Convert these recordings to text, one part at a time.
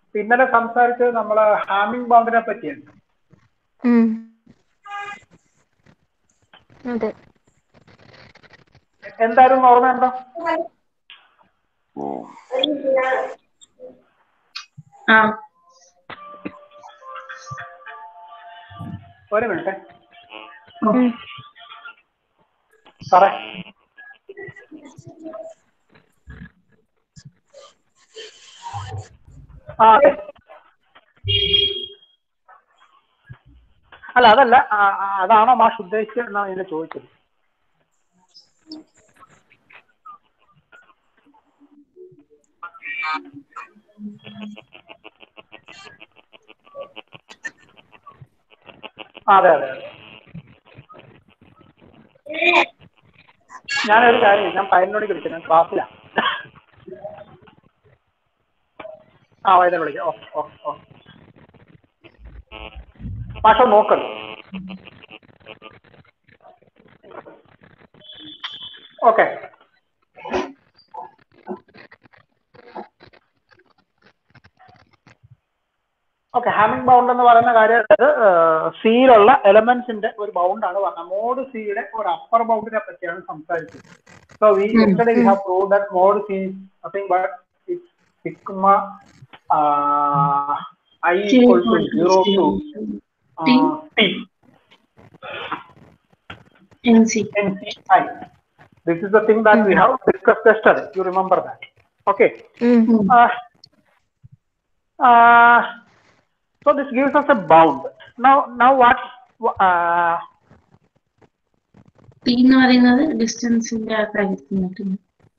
ഇന്നലെ സംസാരിച്ചത് നമ്മള് ഹാമിംഗ് ബൗണ്ടിനെ പറ്റിയാണ് ഉം. അതെ എന്തായാലും ഓർമ്മയുണ്ടോ ആ ഒരു മിനിറ്റ് ഉം. സാറേ ആ അതെ അല്ല അതല്ല ആ, ആ, അതാണോ മാഷ് ഉദ്ദേശിച്ചത് എന്നാണ് ഞാൻ ചോദിച്ചത് ആ, അതെ അതെ അതെ ഞാനൊരു കാര്യം ഞാൻ പതിനൊന്ന് മണിക്ക് വിളിക്കാം ഞാൻ ക്ലാസ്സിലാണ് ആ വൈകുന്നേരം വിളിക്കാം ഓ ഓ ഓ മാഷ നോക്കണം ഓക്കെ ഓക്കെ ഹാമിംഗ് ബൗണ്ട് എന്ന് പറയുന്ന കാര്യം സിയിലുള്ള എലമെന്റ്സിന്റെ ഒരു ബൗണ്ടാണ് പറഞ്ഞത് മോഡ് സിയുടെ ഒരു അപ്പർ ബൗണ്ടിനെ പറ്റിയാണ് സംസാരിച്ചത് so we yesterday we have prove that mod C nothing but it's sigma I equal to zero to T. T NC. NCI. This is the thing that we have discussed yesterday. You remember that. Okay. ഉം. Uh, uh, so this gives us a bound. Now, now what? Uh, T എന്ന് പറയുന്നത് ഡിസ്റ്റൻസിന്റെ ആ കാര്യത്തിൽ നിൽക്കുന്നു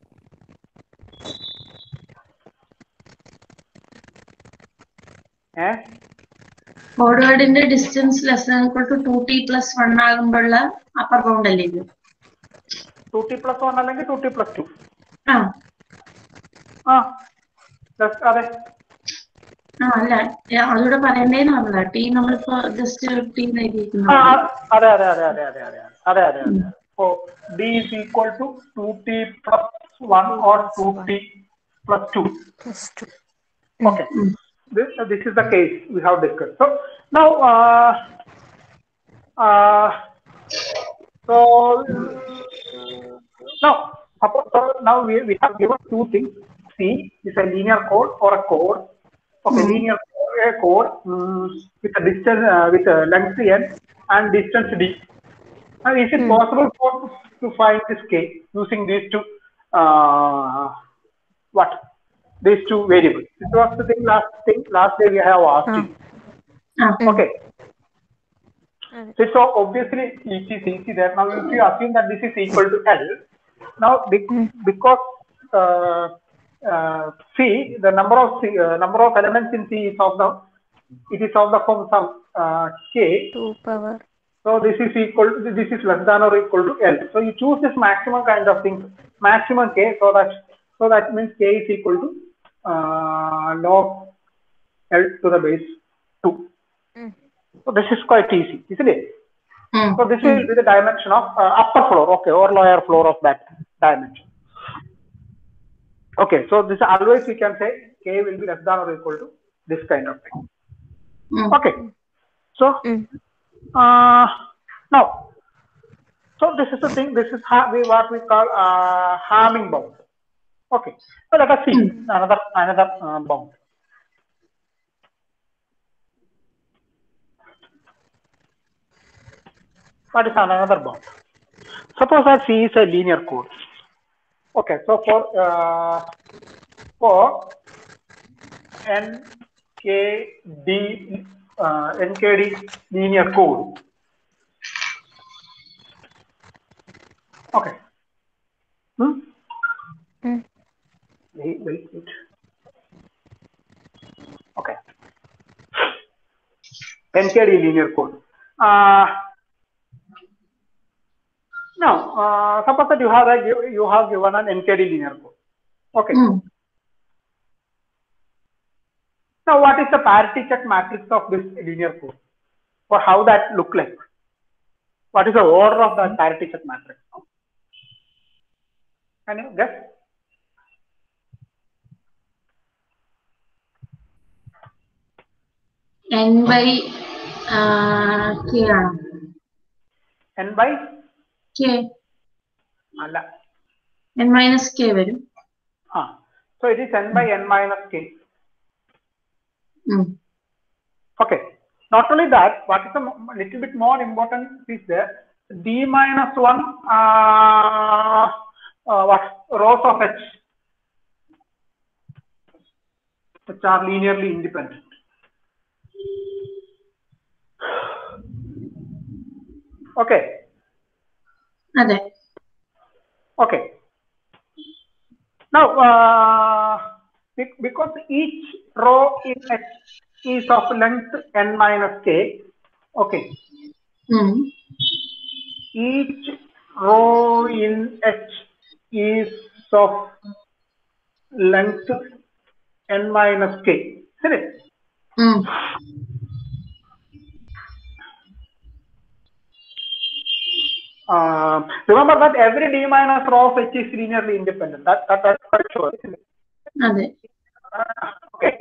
eh? ഫോർവേഡിന്റെ distance less equal to two T plus one ആകുമ്പോഴുള്ള upper bound അല്ലേ ഇത് 2t plus 1 അല്ലെങ്കിൽ 2t plus 2. ആ ആ Yes, അതെ ആ അല്ല ഏ, അതുകൂടെ പറയണ്ടേന്ന് പറഞ്ഞതാ ടി നമ്മളിപ്പോ ജസ്റ്റ് ടി ആ, എഴുതിയിരിക്കുന്നു ആ, അതെ അതെ അതെ അതെ അതെ അതെ അതെ അതെ അതെ so d is equal to 2t plus 1 or 2t plus 2 Plus two. okay this, this is the case we have discussed so now uh, uh, so now suppose so now we, we have given two things c is a linear code or a code okay linear a code mm, with a distance uh, with a length n and distance d now is it possible for to find this k using these two uh, what these two variables this was the thing last thing last day we have asked you. ആ okay അതെ. so, so obviously it is easy there now if you assume that this is equal to l now be- because uh, uh, c the number of c, uh, number of elements in c is of the it is of the form some uh, k Two power. so this is equal to, this is less than or equal to L. So you choose this maximum kind of thing, maximum K, so that so that means K is equal to uh, log L to the base two. Mm. So this is quite easy, isn't it? ഉം. So this will be the dimension of uh, upper floor, okay, or lower floor of that dimension. Okay, so this always we can say K will be less than or equal to this kind of thing. ഉം. Okay, so Mm. uh, now, so this is the thing. This is ha- we, what we call uh, harming bound. Okay, so let us see another another uh, bound. What is another bound? Suppose that C is a linear code. Okay, so for uh, for NKD uh, NKD linear code. Okay. Hmm? Mm. Wait, wait, wait. Okay. NKD linear code. Uh, now, uh, suppose that you have a, you, you have given an NKD linear code. Okay. ഉം. Now, what is the parity check matrix of this linear code? Or how that look like? What is the order of that parity check matrix? Can you guess? N by K ആണോ N by K അല്ല N minus K വരും ആ so it is N by N minus K ഉം. Okay. Not only that, what is a mo- little bit more important is the d minus 1 uh, uh, what rows of h which are linearly independent. Okay. അതെ Okay. Now, uh, be- because each row in H is of length n minus k, okay, ഉം. each row in H is of length n minus k. Isn't it? ഉം. Um, remember that every d minus row of H is linearly independent. That, that, that's quite sure. Isn't it? അതെ Uh, okay.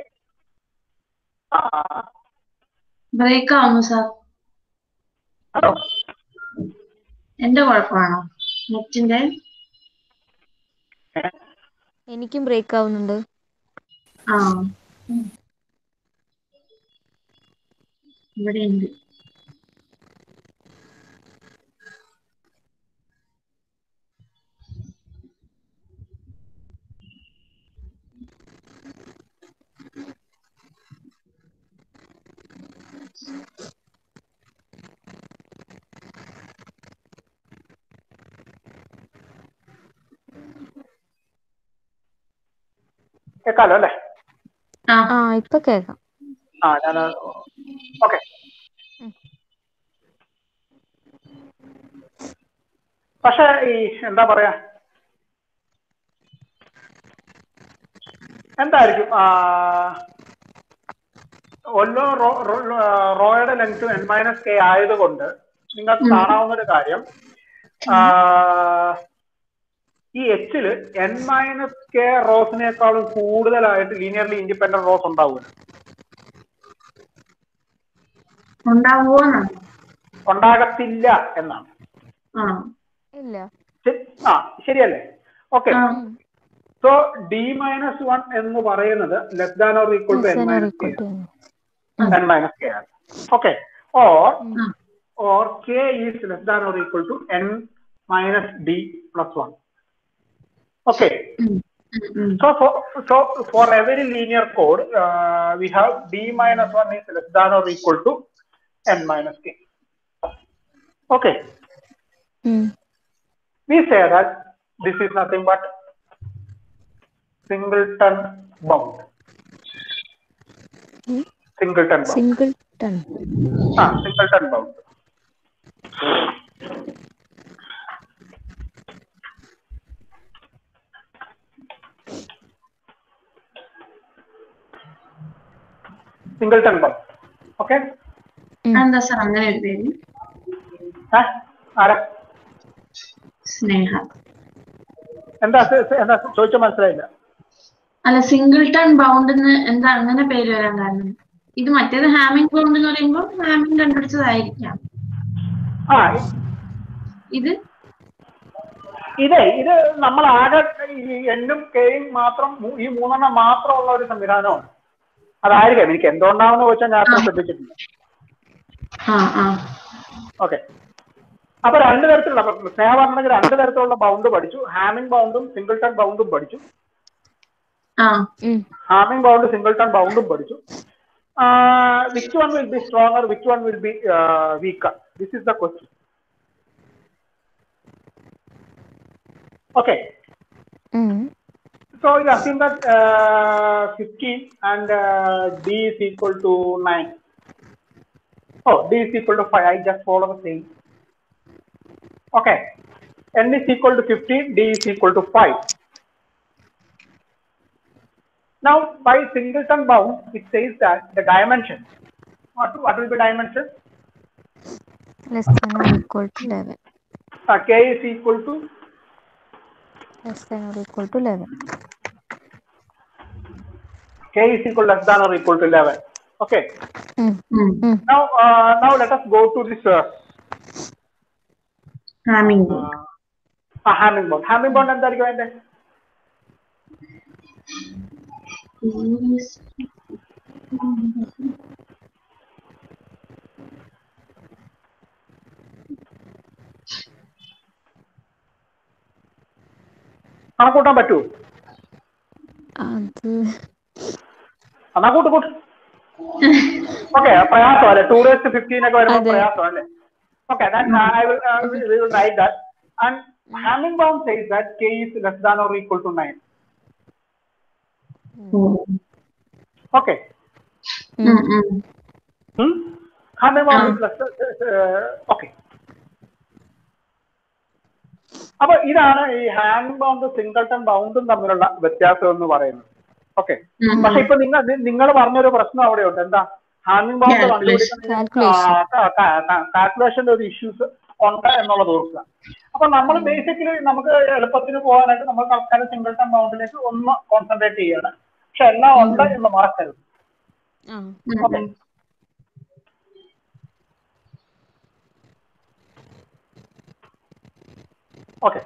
Uh, break ആവുന്നു sir hello. എന്റെ കുഴപ്പമാണോ നെറ്റിന്റെ എനിക്കും break ആവുന്നുണ്ട് ആ ഇവിടെ ഉണ്ട് കേൾക്കാലോ അല്ലേ ആ ആ ഇപ്പൊ കേൾക്കാം ആ ഞാൻ ഓക്കെ പക്ഷെ ഈ എന്താ പറയാ എന്തായിരിക്കും ആ, ഓരോ റോ റോ- റോയുടെ ലെങ്ത് എൻ മൈനസ് കെ ആയതുകൊണ്ട് നിങ്ങൾക്ക് കാണാവുന്ന ഒരു കാര്യം ആ, ഈ എച്ചില് എൻ മൈനസ് കെ റോസിനേക്കാളും കൂടുതലായിട്ട് ലീനിയർലി ഇൻഡിപെൻഡന്റ് റോസ് ഉണ്ടാവുക ഉണ്ടാവുമോന്നാണ് ഉണ്ടാകത്തില്ല എന്നാണ് ആ ഇല്ല ശരി- ആ ശരിയല്ലേ ഓക്കെ ആ സോ ഡി മൈനസ് വൺ എന്ന് പറയുന്നത് less than or equal to n minus k n minus k ആണ് ഓക്കെ ഓർ ആ. Or k is less than or equal to n minus d plus one okay ഉം. ഉം, ഉം. So for so for every linear code, uh, we have d minus one is less than or equal to n minus k. Okay, we say that this is nothing but singleton bound. Singleton bound. Singleton Ah, singleton bound. Singleton bound. Okay. എന്താ sir അങ്ങനെ ഒരു പേര് ആ, ആരാ സ്നേഹ എന്താ സ- സ- എന്താ ചോദിച്ച മനസ്സിലായില്ല അല്ല സിംഗിൾ ടൺ ബൗണ്ട് എന്താ അങ്ങനെ പേര് വരാൻ കാരണം ഇത് മറ്റേത് ഹാമിംഗ് ബൗണ്ട് എന്ന് പറയുമ്പോൾ ഹാമിംഗ് കണ്ടുപിടിച്ചതായിരിക്കാം ആ ഇത് ഇതേ ഇത് നമ്മൾ ആകെ ഈ എന്നും കെയും മാത്രം മൂ- ഈ മൂന്നെണ്ണം മാത്രമുള്ള ഒരു സംവിധാനമാണ് അതായിരിക്കാം എനിക്ക് എന്തുകൊണ്ടാണെന്ന് ചോദിച്ചാൽ ഞാൻ അത്ര ശ്രദ്ധിച്ചിട്ടില്ല ആ ആ ഓക്കെ അപ്പൊ രണ്ട് തരത്തിലുള്ള അപ്പൊ സ്നേഹ പറഞ്ഞെങ്കിൽ രണ്ട് തരത്തിലുള്ള ബൗണ്ട് പഠിച്ചു ഹാമിംഗ് ബൗണ്ടും സിംഗിൾട്ടൺ ബൗണ്ടും പഠിച്ചു ആ ഹാമിംഗ് ബൗണ്ട് സിംഗിൾട്ടൺ ബൗണ്ടും പഠിച്ചു which one will be stronger which one will be weaker this is the question okay So you assume that uh, 15 and uh, D is equal to 9. Oh, D is equal to 5. I just follow the same. Okay. N is equal to 15, D is equal to 5. Now, by singleton bound, it says that the dimension. What, what will be dimension? Less than or equal to eleven Uh, K is equal to less than or equal to eleven K is equal less than or equal to 11. Okay. ഉം. ഉം. ഉം. Now, uh, now let us go to this uh, Hamming bound uh, Hamming bound Hamming bound എന്തായിരിക്കും അതിന്റെ കണക്കൂട്ടാൻ പറ്റുമോ അത് എന്നാ കൂട്ട് കൂട്ട് ഓക്കെ പ്രയാസം അല്ലേ ടു ഡേയ്സ് ഫിഫ്റ്റീൻ ഒക്കെ വരുമ്പോൾ അതെ. പ്രയാസം അല്ലേ okay right that and Hamming bound says that k is less than or equal to nine okay Hamming bound is less okay അപ്പൊ ഇതാണ് ഈ ഹാമിംഗ് ബൗണ്ട് സിംഗിൾട്ടൺ ബൗണ്ടും തമ്മിലുള്ള വ്യത്യാസം എന്ന് പറയുന്നത് ഓക്കെ പക്ഷെ ഇപ്പൊ നിങ്ങൾ നിങ്ങൾ പറഞ്ഞൊരു പ്രശ്നം അവിടെ ഉണ്ട് എന്താ ഹാമിംഗ് ബൗണ്ട് Calculation. കാൽക്കുലേഷന്റെ ഒരു ഇഷ്യൂസ് ഉണ്ട് എന്നുള്ളത് ഓർക്കുക അപ്പൊ നമ്മൾ ബേസിക്കലി നമുക്ക് എളുപ്പത്തിന് പോകാനായിട്ട് നമ്മൾ തൽക്കാലം സിംഗിൾട്ടൺ ബൗണ്ടിലേക്ക് ഒന്ന് കോൺസെൻട്രേറ്റ് ചെയ്യാണ് പക്ഷെ എല്ലാം ഉണ്ട് എന്ന് മറക്കരുത് ആ okay Okay.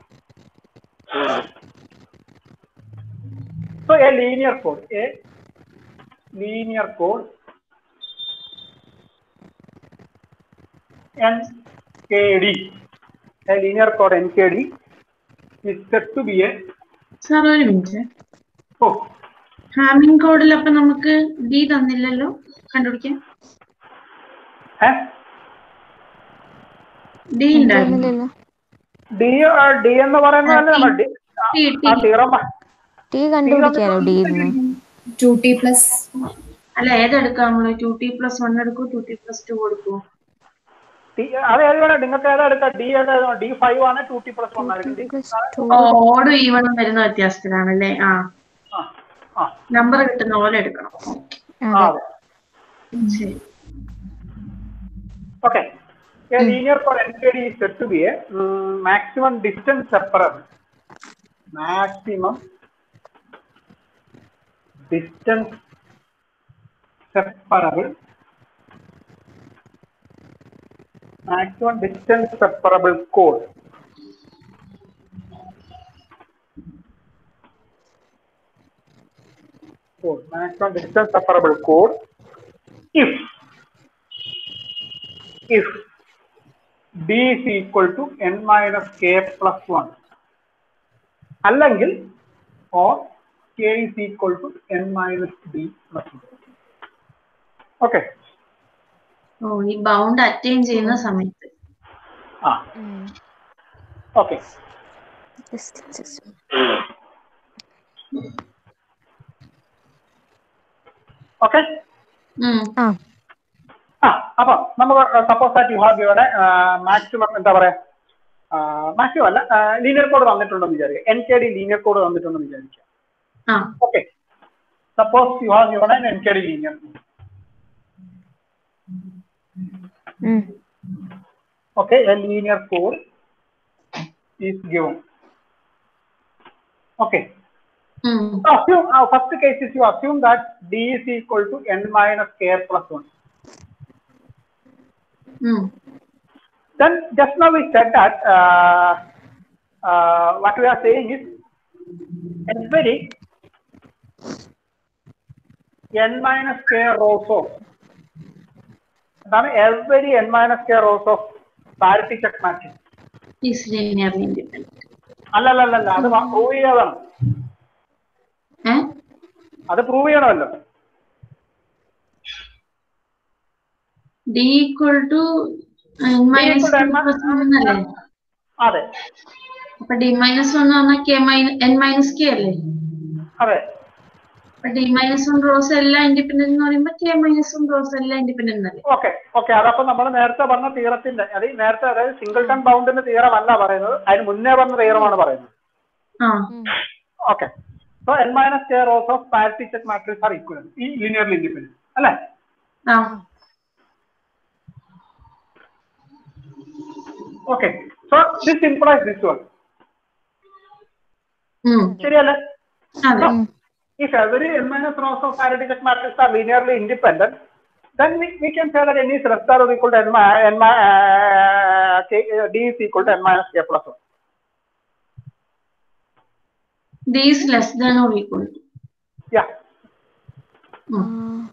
So a linear code, a linear code NKD, a linear code NKD is said to be a sir ഒരു മിനിറ്റ് oh, ഹാമിംഗ് കോഡിൽ അപ്പൊ നമുക്ക് ഡി തന്നില്ലല്ലോ കണ്ടുപിടിക്കാൻ eh? ഡി ഉണ്ടായിരുന്നു തോന്നുന്നില്ലല്ലോ D uh, D എന്ന് പറയുന്നതല്ലേ നമ്മൾ D ആ, T, T. ആ തീറം ടി കണ്ടുപിടിക്കാലോ ഡി ഇരുന്ന് ടു ടി പ്ലസ് അല്ല ഏതെടുക്കാം നമ്മള് ടു ടി പ്ലസ് വൺ എടുക്കൂ ടു ടി പ്ലസ് ടു കൊടുക്കൂ അത് ഏതാണ് നിങ്ങൾക്ക് ഏതാ എടുക്കാം ഡി ഏതാ ഡി ഫൈവ് ആണ് ടു ടി പ്ലസ് വൺ ആയിരിക്കും പ്ലസ് ടു ഓ ഓടും ഈവണും വരുന്ന വ്യത്യാസത്തിലാണല്ലേ ആ ആ ആ നമ്പർ കിട്ടുന്ന പോലെ എടുക്കണം ആ അതെ അതെ ശരി Okay. A linear code NKD is said to be a mm, maximum distance separable. Maximum distance separable. Maximum distance separable code. Code. Maximum distance separable code. If if d is equal to n minus k plus 1 അല്ലെങ്കിൽ or k is equal to n minus d plus 1 okay ഓ ഈ bound attain ചെയ്യുന്ന സമയത്ത് ആ okay distances okay ഉം. ആ ആ അപ്പൊ നമുക്ക് സപ്പോസ് ദാറ്റ് യു ഹാവ് ഇവിടെ മാക്സിമം എന്താ പറയാ മാക്സിമം അല്ല ലീനിയർ കോഡ് തന്നിട്ടുണ്ടെന്ന് വിചാരിക്കുക n k d linear code തന്നിട്ടുണ്ടെന്ന് വിചാരിക്കുക ആ ഓക്കെ സപ്പോസ് യു ഹാവ് ഇവിടെ എൻ കെ ഡി ലീനിയർ ഉം. okay a linear code is given okay ഉം. so assume uh, first case is you assume that d is equal to n minus k plus 1 ഉം. then just now we said that uh, uh, what we are saying is every n minus k rows of എന്താണ് every n minus k rows of parity check matching is linearly independent. അല്ലല്ലല്ല അത് prove ചെയ്യാതാണ് ഏ അത് prove ചെയ്യണമല്ലോ d equal to minus equal to n minus- എന്നല്ലേ അതെ അപ്പൊ d minus one പറഞ്ഞാൽ k minus n minus k അല്ലേ അതെ അപ്പൊ ഡി മൈനസ് വൺ റോസ് എല്ലാം ഇൻഡിപെൻഡന്റ് എന്ന് പറയുമ്പോ കെ മൈനസ് വൺ റോസ് എല്ലാം ഇൻഡിപെൻഡന്റ് അല്ലേ ഓക്കെ ഓക്കെ അതപ്പോ നമ്മൾ നേരത്തെ പറഞ്ഞ തീറത്തിന്റെ അത് ഈ നേരത്തെ അതായത് സിംഗിൾ ടൺ ബൗണ്ടിന്റെ തീറം അല്ല പറയുന്നത് അതിന് മുന്നേ പറഞ്ഞ തീറമാണ് പറയുന്നത് ആ okay so n minus k rows of parity check matrix are equal ഈ ലീനിയർലി ഇൻഡിപെൻഡന്റ് അല്ലേ ആ okay so this implies this one ഉം ശരിയല്ലേ അതെ ഉം. if every n minus rows of parity check matrix are linearly independent, then we, we can say that n is less than or equal to n, mi- n mi- uh, k, uh, d is equal to n minus k plus 1. d is less than or equal to Yeah. ഉം.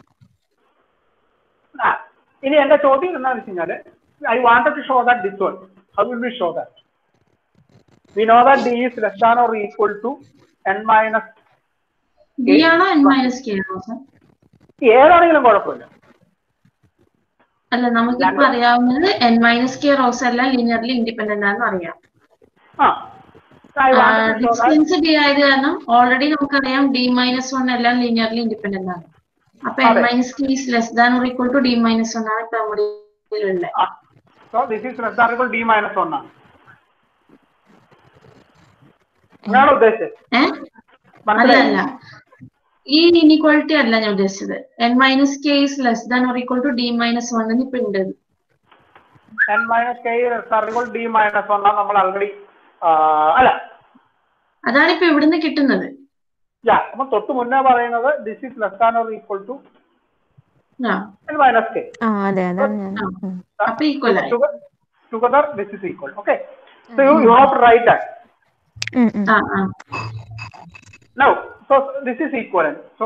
ആ ഇനി എന്റെ ചോദ്യം എന്താണെന്ന് വെച്ച് കഴിഞ്ഞാല് I wanted to show that this one how will be show that we know that d is less than or equal to n minus d ആണോ n minus k ആണോ സർ ഏതാണെങ്കിലും കുഴപ്പമില്ല അല്ല നമുക്കിപ്പോ അറിയാവുന്നത് n മൈനസ് കെ റോസ് എല്ലാം linearly independent ആണെന്ന് അറിയാം ആ I wanted to show that distance d ആയത് കാരണം ഓൾറെഡി നമുക്കറിയാം ഡി മൈനസ് വൺ എല്ലാം ലീനിയർലി ഇൻഡിപെൻഡന്റ് ആണ് അപ്പൊ എൻ അതെ. Minus k is less than or equal to d minus one ആണ് ഇപ്പൊ നമ്മുടെ ഉള്ളത് so this is less than equal d minus one ആണ് അങ്ങനെയാണ് ഉദ്ദേശിച്ചത് ഏഹ് അല്ല മനസ്സിലായി അല്ല ഈ ഇനിക്വാളിറ്റി അല്ല ഞാൻ ഉദ്ദേശിച്ചത് n minus k is less than or equal to d minus one എന്ന് ഇപ്പൊ ഉണ്ട് n minus k less than equal d minus one ആണ് നമ്മൾ ഓൾറെഡി അല്ല അതാണ് ഇപ്പൊ ഇവിടുന്ന് കിട്ടുന്നത് യാ അപ്പൊ തൊട്ട് മുന്നേ പറയുന്നത് this is less than or equal to ആ എൻ മൈനസ് കെ ആ അതെ അതാണ് ഞാൻ ഉം. അപ്പൊ ഈക്വൽ ആയി together this is equal okay so you, you have to write that ഉം, ഉം. ആ ആ now so this is equivalent so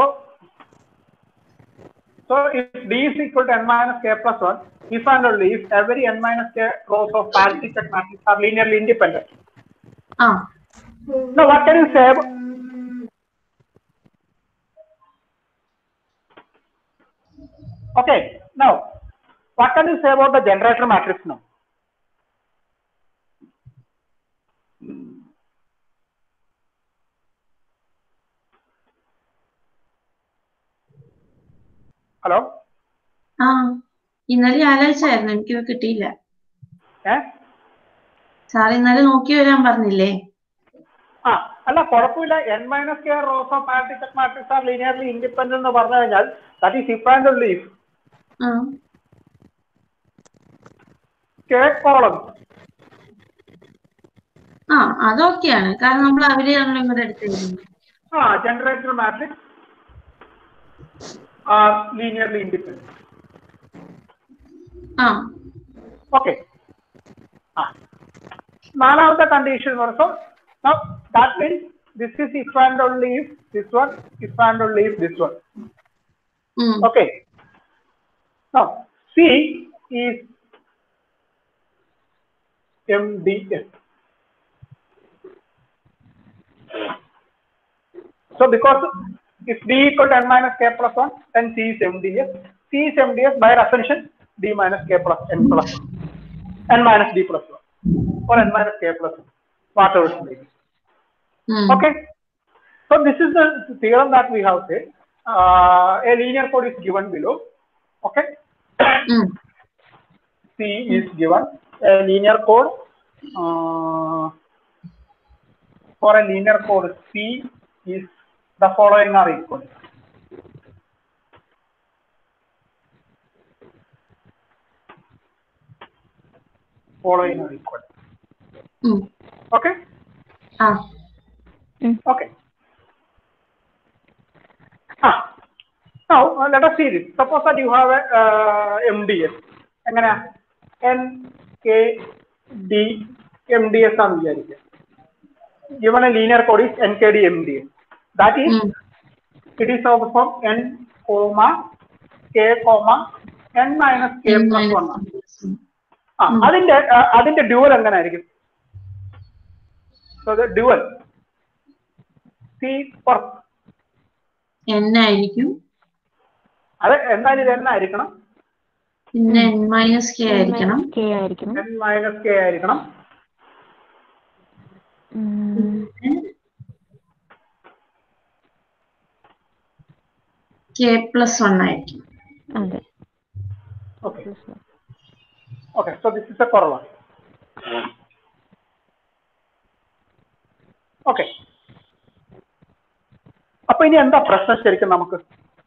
so if d is equal to n minus k plus 1 if and only if every n minus k rows of parity check matrix are linearly independent ആ now what can you say about, okay now what can you say about the generator matrix now hello ആ ഇന്നലെ ആലോചിച്ചായിരുന്നു എനിക്കിത് കിട്ടിയില്ല eh sir ഇന്നലെ നോക്കി വരാൻ പറഞ്ഞില്ലേ ആ അല്ല കുഴപ്പമില്ല n minus k rows of matrix matrix are linearly independent എന്ന് പറഞ്ഞു കഴിഞ്ഞാൽ that is if and only if ആ കെ കോളം ആ അതൊക്കെയാണ് കാരണം നമ്മൾ അവരെയാണല്ലോ ഇങ്ങോട്ട് എടുത്തിരുന്നത് ആ generator matrix are linearly independent ആ ഓക്കെ ആ നാലാമത്തെ കണ്ടീഷൻ എന്ന് പറയുമ്പോൾ that means this is if and only if this one if and only if this one ഉം Okay. Now, C is MDS. So, because if D equal to n minus k plus 1, then C is MDS. C is MDS by definition D minus k plus n plus 1. n minus D plus 1 or n minus k plus 1, whatever it may be. ഉം Okay. So this is the theorem that we have said. Uh, a linear code is given below. Okay. ഉം C is given. A linear code uh, for a linear code C is the following are equal. Following are equal. ഉം Okay. ആ Okay. Ah. Now, uh, let us see this. Suppose that you have a uh, MDS. എങ്ങനെയാ n k d M D S ആണെന്ന് വിചാരിക്കുക given a linear code is nkd mds that is ഉം it is of the form n comma k comma n minus k n plus minus 1 ആണ്. ഉം. ആ അതിന്റെ ആ, അതിന്റെ ഡ്യുവൽ എങ്ങനെ ആയിരിക്കും so the dual C for n ആയിരിക്കും അത് എന്തായാലും ഇത് n ആയിരിക്കണം പിന്നെ n മൈനസ് കെ ആയിരിക്കണം കെ ആയിരിക്കണം n മൈനസ് കെ ആയിരിക്കണം ഉം. കെ പ്ലസ് വൺ ആയിരിക്കും അതെ okay okay so this is a കുറവാണ് ഓക്കെ അപ്പൊ ഇനി എന്താ പ്രശ്നം ശരിക്കും നമുക്ക്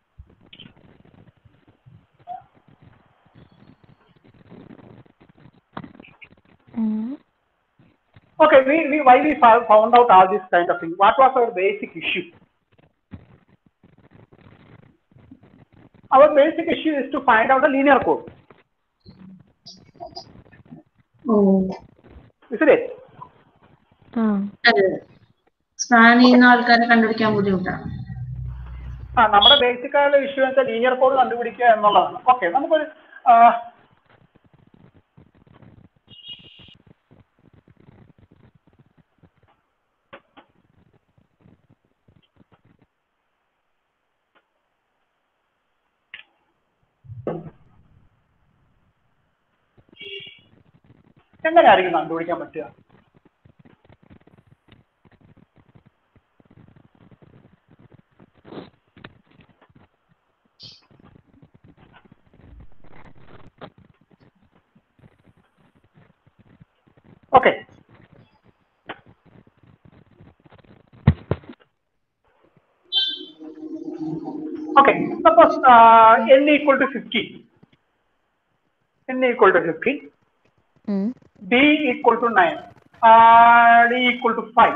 ഉം. Okay, we, we why we fou- found out all this kind of thing? What was our basic issue? our basic issue is to find out the linear code. Oh Isn't it? ആ അതെ span ചെയ്യുന്ന ആൾക്കാരെ കണ്ടുപിടിക്കാൻ ബുദ്ധിമുട്ടാണ് ആ നമ്മുടെ basic ആയുള്ള issue വെച്ചാൽ ലീനിയർ കോഡ് കണ്ടുപിടിക്കുക എന്നുള്ളതാണ് ഓക്കെ നമുക്കൊരു ആ, എങ്ങനെയായിരിക്കും കണ്ടുപിടിക്കാൻ പറ്റുക okay Okay, suppose uh, n equal to 50. n equal to 50. ഉം. d equal to 9. Uh, d equal to 5.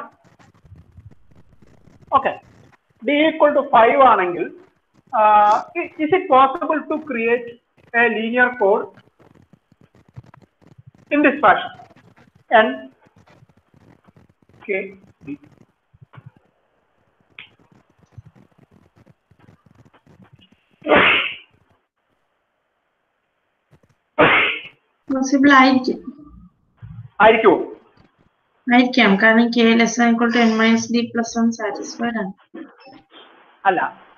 Okay. d equal to 5 ആണെങ്കിൽ uh, i- is it possible to create a linear code in this fashion? n k d. Possible ആയിരിക്കും ആയിരിക്കുമോ ആയിരിക്കാം കാരണം k less ആയിക്കോൾ to n minus d plus one satisfied ആണ് അല്ല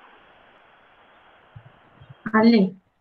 അല്ലേ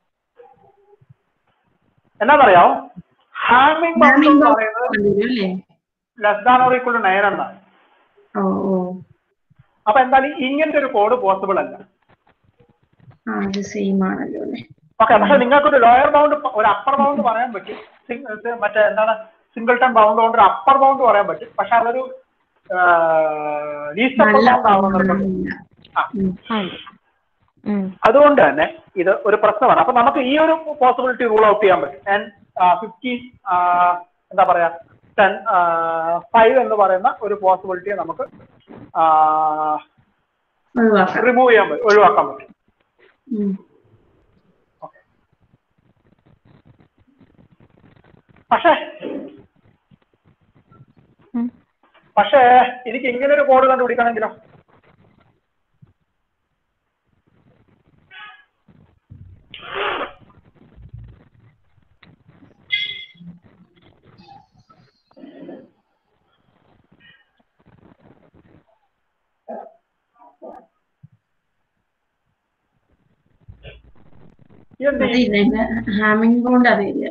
എന്നാ പറയാമോ ഹാമിംഗ് ബൗണ്ട് എന്ന് പറയുന്നത് കണ്ടുവരും അല്ലേ less than or equal to nine എന്നാണ് ഓ ഓ അപ്പൊ എന്തായാലും ഇങ്ങനത്തെ ഒരു കോഡ് പോസിബിൾ അല്ല ആ അത് സെയിം ആണല്ലോ അല്ലേ ഓക്കെ പക്ഷെ നിങ്ങൾക്ക് ഒരു ലോയർ ബൗണ്ട് ഒരു അപ്പർ ബൗണ്ട് പറയാൻ പറ്റും സിംഗ്- ഇത് മറ്റേ എന്താണ് സിംഗിൾ ടൺ ബൗണ്ട് കൊണ്ട് ഒരു അപ്പർ ബൗണ്ട് പറയാൻ പറ്റും പക്ഷെ അതൊരു ലീസ്റ്റ് അപ്പർ നല്ല ബൗണ്ട് ആവണം നിർബന്ധം ആ. ഉം. ആണ്. ഉം. അതുകൊണ്ട് തന്നെ ഇത് ഒരു പ്രശ്നമാണ് അപ്പൊ നമുക്ക് ഈ ഒരു പോസിബിലിറ്റി റൂൾ ഔട്ട് ചെയ്യാൻ പറ്റും ആൻഡ് ഫിഫ്റ്റീൻ എന്താ പറയാ ടെൻ ഫൈവ് എന്ന് പറയുന്ന ഒരു പോസിബിലിറ്റിയെ നമുക്ക് ഒഴിവാക്കാം റിമൂവ് ചെയ്യാൻ പറ്റും ഒഴിവാക്കാൻ പറ്റും ഉം. പക്ഷേ ഉം. പക്ഷേ എനിക്ക് ഇങ്ങനെ ഒരു കോഡ് കണ്ടുപിടിക്കണമെങ്കിലോ എന്ത് ചെയ്യും? അറിയില്ല ഇതിന്റെ ഹാമിംഗ് ബൗണ്ട് അറിയില്ല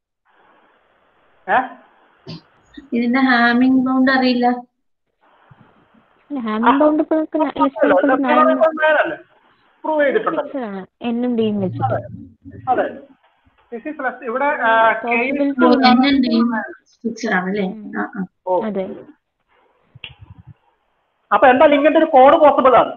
ഏ? ഇതിന്റെ ഹാമിംഗ് ബൗണ്ട് അറിയില്ല അല്ല, ഹാമിംഗ് ബൗണ്ട് ഇപ്പൊ നമുക്ക് ന- ലെസ് അല്ലോ, ഈക്വൽ ടു ഇതൊക്കെ നയൻ നമ്മൾ നേരല്ലേ? പ്രൂവ് ചെയ്തിട്ടുണ്ടല്ലോ ഫിക്സഡ് ആണ് എന്നും ഡിയും വെച്ചിട്ട് അതെ അതെ This is less- ഇവിടെ ആ, K is Possibility ഫിക്സഡ് ആണല്ലേ ആ ആ ഓ അതെ അപ്പൊ എന്തായാലും ഇങ്ങനത്തെ ഒരു കോഡ് പോസിബിൾ ആണ്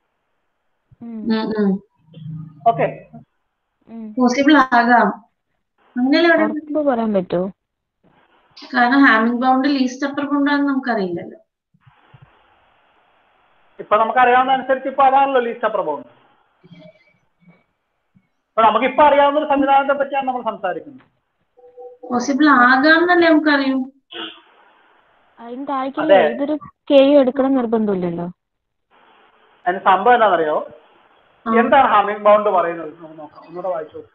ഉം. ഓക്കെ ഉം. പോസിബിൾ ആകാം അങ്ങനെയല്ലേ ഇവിടെ ഉറപ്പ് പറയാൻ പറ്റുമോ കാരണം ഹാമിംഗ് ബൗണ്ട് ലീസ്റ്റ് അപ്പർ ബൗണ്ടാന്ന് നമുക്കറിയില്ലല്ലോ ഇപ്പൊ നമുക്ക് അറിയാവുന്ന അനുസരിച്ച് ഇപ്പൊ അതാണല്ലോ ലീസ്റ്റ് അപ്പർ ബൗണ്ട് അപ്പൊ നമുക്ക് ഇപ്പൊ അറിയാവുന്ന ഒരു സംവിധാനത്തെ പറ്റിയാണ് നമ്മൾ സംസാരിക്കുന്നത് പോസിബിൾ ആകാം എന്നല്ലേ നമുക്കറിയൂ അതിന് താഴേക്കുള്ള അതെ. ഏതൊരു കെയും എടുക്കണം നിർബന്ധമില്ലല്ലോ അതിന് സംഭവം എന്താണെന്നറിയോ ആ. എന്താണ് ഹാമിംഗ് ബൗണ്ട് പറയുന്നത് നമുക്ക് നോക്കാം ഒന്നുകൂടെ വായിച്ചു നോക്ക്.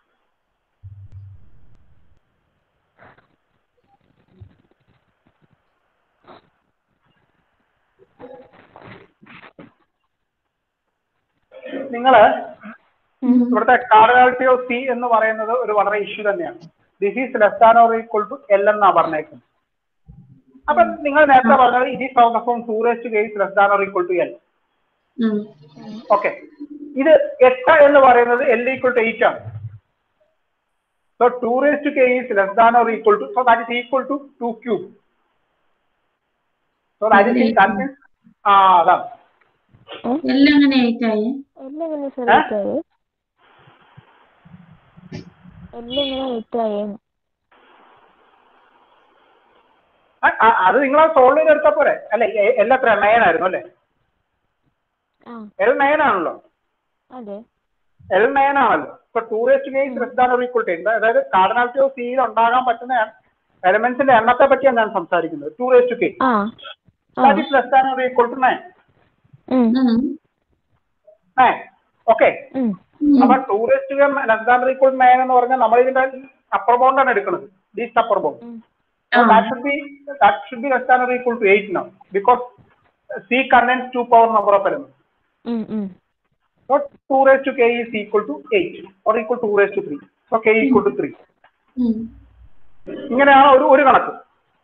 നിങ്ങള് ഇവിടുത്തെ കാർഡിനാലിറ്റി ഓഫ് സി എന്ന് പറയുന്നത് ഒരു വളരെ ഇഷ്യൂ തന്നെയാണ് this is less than or equal to l എന്നാ പറഞ്ഞേക്കുന്നത് അപ്പൊ നിങ്ങൾ നേരത്തെ പറഞ്ഞത് ഇത് is out from two raised case less than or equal to l ഉം. ഓക്കെ ഇത് എട്ട് എന്ന് പറയുന്നത് എൽ ഈക്വൽ ടു എയ്റ്റ് ആണ് so two raised k is less than or equal to so that is equal to two cube so that is that means ആ അതാണ് എല്ലാം അങ്ങനെ എയ്റ്റ് ആയി എല്ലാം എങ്ങനെ ഏ? സെലക്ട് ആയത് എല്ലാം എങ്ങനെ എയ്റ്റ് ആയേ ആ, ആ, അത് നിങ്ങൾ സോൾവ് ചെയ്തെടുത്താ പോരെ അല്ലെ എൽ എത്ര നയൻ ആയിരുന്നു അല്ലേ ആ എൽ നയൻ ആണല്ലോ അതെ എൽ നയൻ ആണല്ലോ ഇപ്പൊ two raised k is less than or equal to അതായത് കാർഡിനാലിറ്റി ഓഫ് സിയിൽ ഉണ്ടാകാൻ പറ്റുന്ന എലമെന്റ്സിന്റെ എണ്ണത്തെ പറ്റിയാണ് ഞാൻ സംസാരിക്കുന്നത് ടു റേസ്റ്റ് കെ ആ ആ that is less than or equal to nine ഉം, ഉം. നയൻ ഓക്കെ ഉം, അപ്പൊ two raised k less than or equal to nine എന്ന് പറഞ്ഞാൽ നമ്മൾ ഇതിന്റെ അപ്പർ ബൗണ്ട് ആണ് എടുക്കുന്നത് ലീസ്റ്റ് അപ്പർ ബൗണ്ട് ഉം. So that should be that should be less than or equal to 8 now because C contains two power number of elements. ഉം, ഉം. So 2 raised to k is equal to 8 or equal to 2 raised to 3. So k equal to 3. ഉം. ഇങ്ങനെയാണ് ഒരു ഒരു കണക്ക്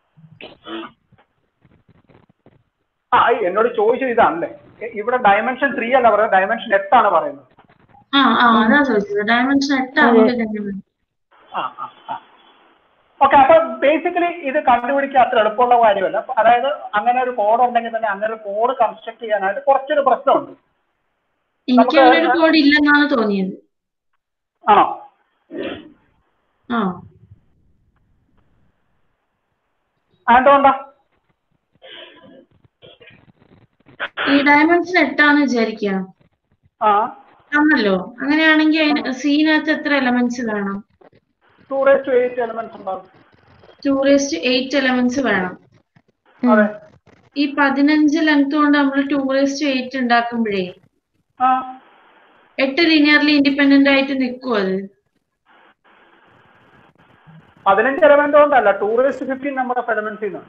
ആ ഈ എന്നോട് ചോദിച്ചത് ഇതാണല്ലേ എ- ഇവിടെ ഡയമെൻഷൻ ത്രീ അല്ല പറയുന്നത് ഡയമെൻഷൻ എട്ടാണ് പറയുന്നത് ആ ആ അതാ ചോദിച്ചത് ഡയമെൻഷൻ എട്ടാണ് ആ ആ ആ ഓക്കെ അപ്പൊ ബേസിക്കലി ഇത് കണ്ടുപിടിക്കാൻ അത്ര എളുപ്പമുള്ള കാര്യമല്ല അപ്പൊ അതായത് അങ്ങനെ ഒരു കോഡ് ഉണ്ടെങ്കിൽ തന്നെ അങ്ങനെ ഒരു കോഡ് കൺസ്ട്രക്ട് ചെയ്യാനായിട്ട് കുറച്ചൊരു പ്രശ്നമുണ്ട് എനിക്ക് അങ്ങനെ ഒരു കോഡ് ഇല്ലെന്നാണ് തോന്നിയത് ആണോ ആ അതുകൊണ്ടാ ഈ ഡയമെൻഷൻ എട്ടാന്ന് വിചാരിക്കുക ആ ആണല്ലോ അങ്ങനെയാണെങ്കിൽ അതിന് സീനകത്ത് എത്ര എലമെന്റ്സ് വേണം two raise two eight elements ഉണ്ടാവും ടു റേസ്റ്റ് എയ്റ്റ് എലമെന്റ്സ് വേണം അതെ ഈ പതിനഞ്ച് ലെങ്ത് കൊണ്ട് നമ്മൾ ടു റേസ്റ്റ് എയ്റ്റ് ഉണ്ടാക്കുമ്പോഴേ ആ എട്ട് ലീനിയർലി ഇൻഡിപെൻഡന്റ് ആയിട്ട് നിൽക്കും അത് പതിനഞ്ച് എലമെന്റ് കൊണ്ടല്ല two raise fifteen number of elements ആണ്